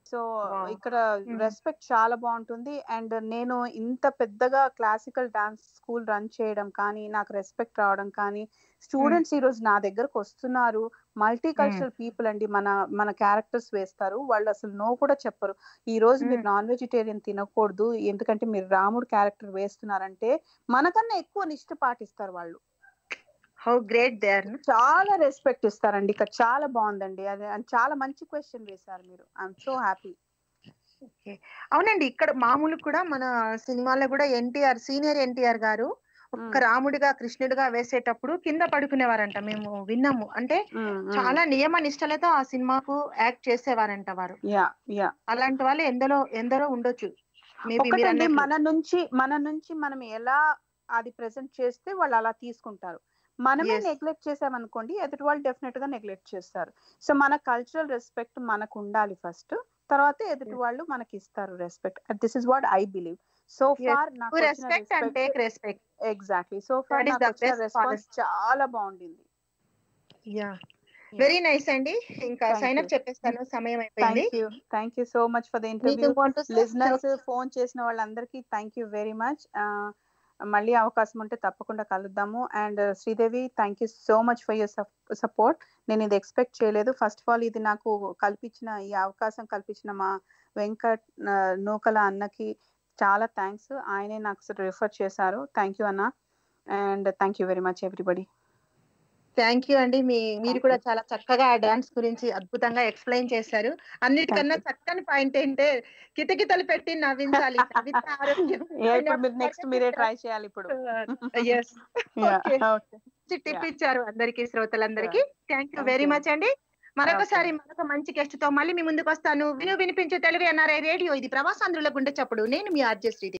so Wow. ఇక్కడ Mm. రెస్పెక్ట్ చాలా బాగుంటుంది అండ్ నేను ఇంత పెద్దగా క్లాసికల్ డాన్స్ స్కూల్ రన్ చేయడం కానీ నాకు రెస్పెక్ట్ రావడం కానీ స్టూడెంట్స్ ఈ రోజు నా దగ్గరకు వస్తున్నారు మల్టీ కల్చరల్ పీపుల్ అండి మన మన క్యారెక్టర్స్ వేస్తారు వాళ్ళు అసలు నో కూడా చెప్పరు ఈ రోజు మీరు Mm. నాన్ వెజిటేరియన్ తినకూడదు ఎందుకంటే మీరు రాముడు క్యారెక్టర్ వేస్తున్నారంటే మనకన్నా ఎక్కువ నిష్ట పాటిస్తారు వాళ్ళు హౌ గ్రేట్ దే ఆర్ చాలా రెస్పెక్ట్ ఇస్తారండి ఇక్కడ చాలా బాగుందండి అది and చాలా మంచి క్వశ్చన్ వేశారు మీరు ఐఎమ్ సో హ్యాపీ అవునండి ఇక్కడ మామూలు కూడా మన సినిమాలో కూడా ఎన్టీఆర్ సీనియర్ ఎన్టీఆర్ గారు ఒక్క రాముడిగా కృష్ణుడిగా వేసేటప్పుడు కింద పడుకునేవారంట మేము విన్నాము అంటే చాలా నియమ నిష్టలతో ఆ సినిమాకు యాక్ట్ చేసేవారంట వారు యా యా అలాంటి వాళ్ళు ఎందరో ఎందరో ఉండొచ్చు మేబీ మీరు ఒకటండి అన్నట్లు. మన నుంచి మన నుంచి మనం ఎలా అది ప్రెజెంట్ చేస్తే వాళ్ళు అలా తీసుకుంటారు మనమే Yes. నెగ్లెక్ట్ చేసామనుకోండి ఎదుటి వాళ్ళు డెఫినెట్ గా నెగ్లెక్ట్ చేస్తారు సో మన కల్చరల్ రెస్పెక్ట్ మనకు ఉండాలి ఫస్ట్ తర్వాత ఎదుటి వాళ్ళు మనకి ఇస్తారు respect this is what I believe so Yes. Far నాకు respect and take respect exactly so far That is నాకు the వచ్చిన best రెస్పాన్స్ చాలా బాగుండింది యా వెరీ నైస్ అండి ఇంకా Thank సైన్ అప్ you. చెప్పేస్తాను సమయం అయిపోయింది thank you thank you so much for the మీకు interview want to say- listeners phone చేసిన వాళ్ళందరికీ థ్యాంక్ యూ వెరీ మచ్ మళ్ళీ అవకాశం ఉంటే తప్పకుండా కలుద్దాము and Sridevi thank you so much for your support నేను ఇది ఎక్స్పెక్ట్ చేయలేదు ఫస్ట్ ఆఫ్ ఆల్ ఇది నాకు కల్పించిన ఈ అవకాశం కల్పించిన మా వెంకట్ ఆ, నూకల అన్నకి చాలా థ్యాంక్స్ ఆయనే నాకు రిఫర్ చేశారు థ్యాంక్ యూ అన్న and thank you very much everybody thank you అండి మీ మీరు Thank కూడా you. చాలా చక్కగా డాన్స్ గురించి అద్భుతంగా ఎక్స్ప్లెయిన్ చేశారు అన్నిటికన్నా చక్కని పాయింట్ ఏంటంటే కితకితలు పెట్టి నవ్వించాలి కవిత ఆరోగ్యం ఇప్పుడు మీరు నెక్స్ట్ మీరే ట్రై చేయాలి ఇప్పుడు ఎస్ Okay. ఓకే టిప్ ఇచ్చారు అందరికి శ్రోతలందరికీ thank you very Okay. Much అండి మరొకసారి మరొక మంచి గెస్ట్ తో మళ్ళీ మీ ముందుకు వస్తాను విను వినిపించే తెలుగు ఎన్ఆర్ఐ రేడియో ఇది ప్రవాసాంధ్రుల గుండె చప్పుడు నేను మీ ఆర్జే శ్రీదేవి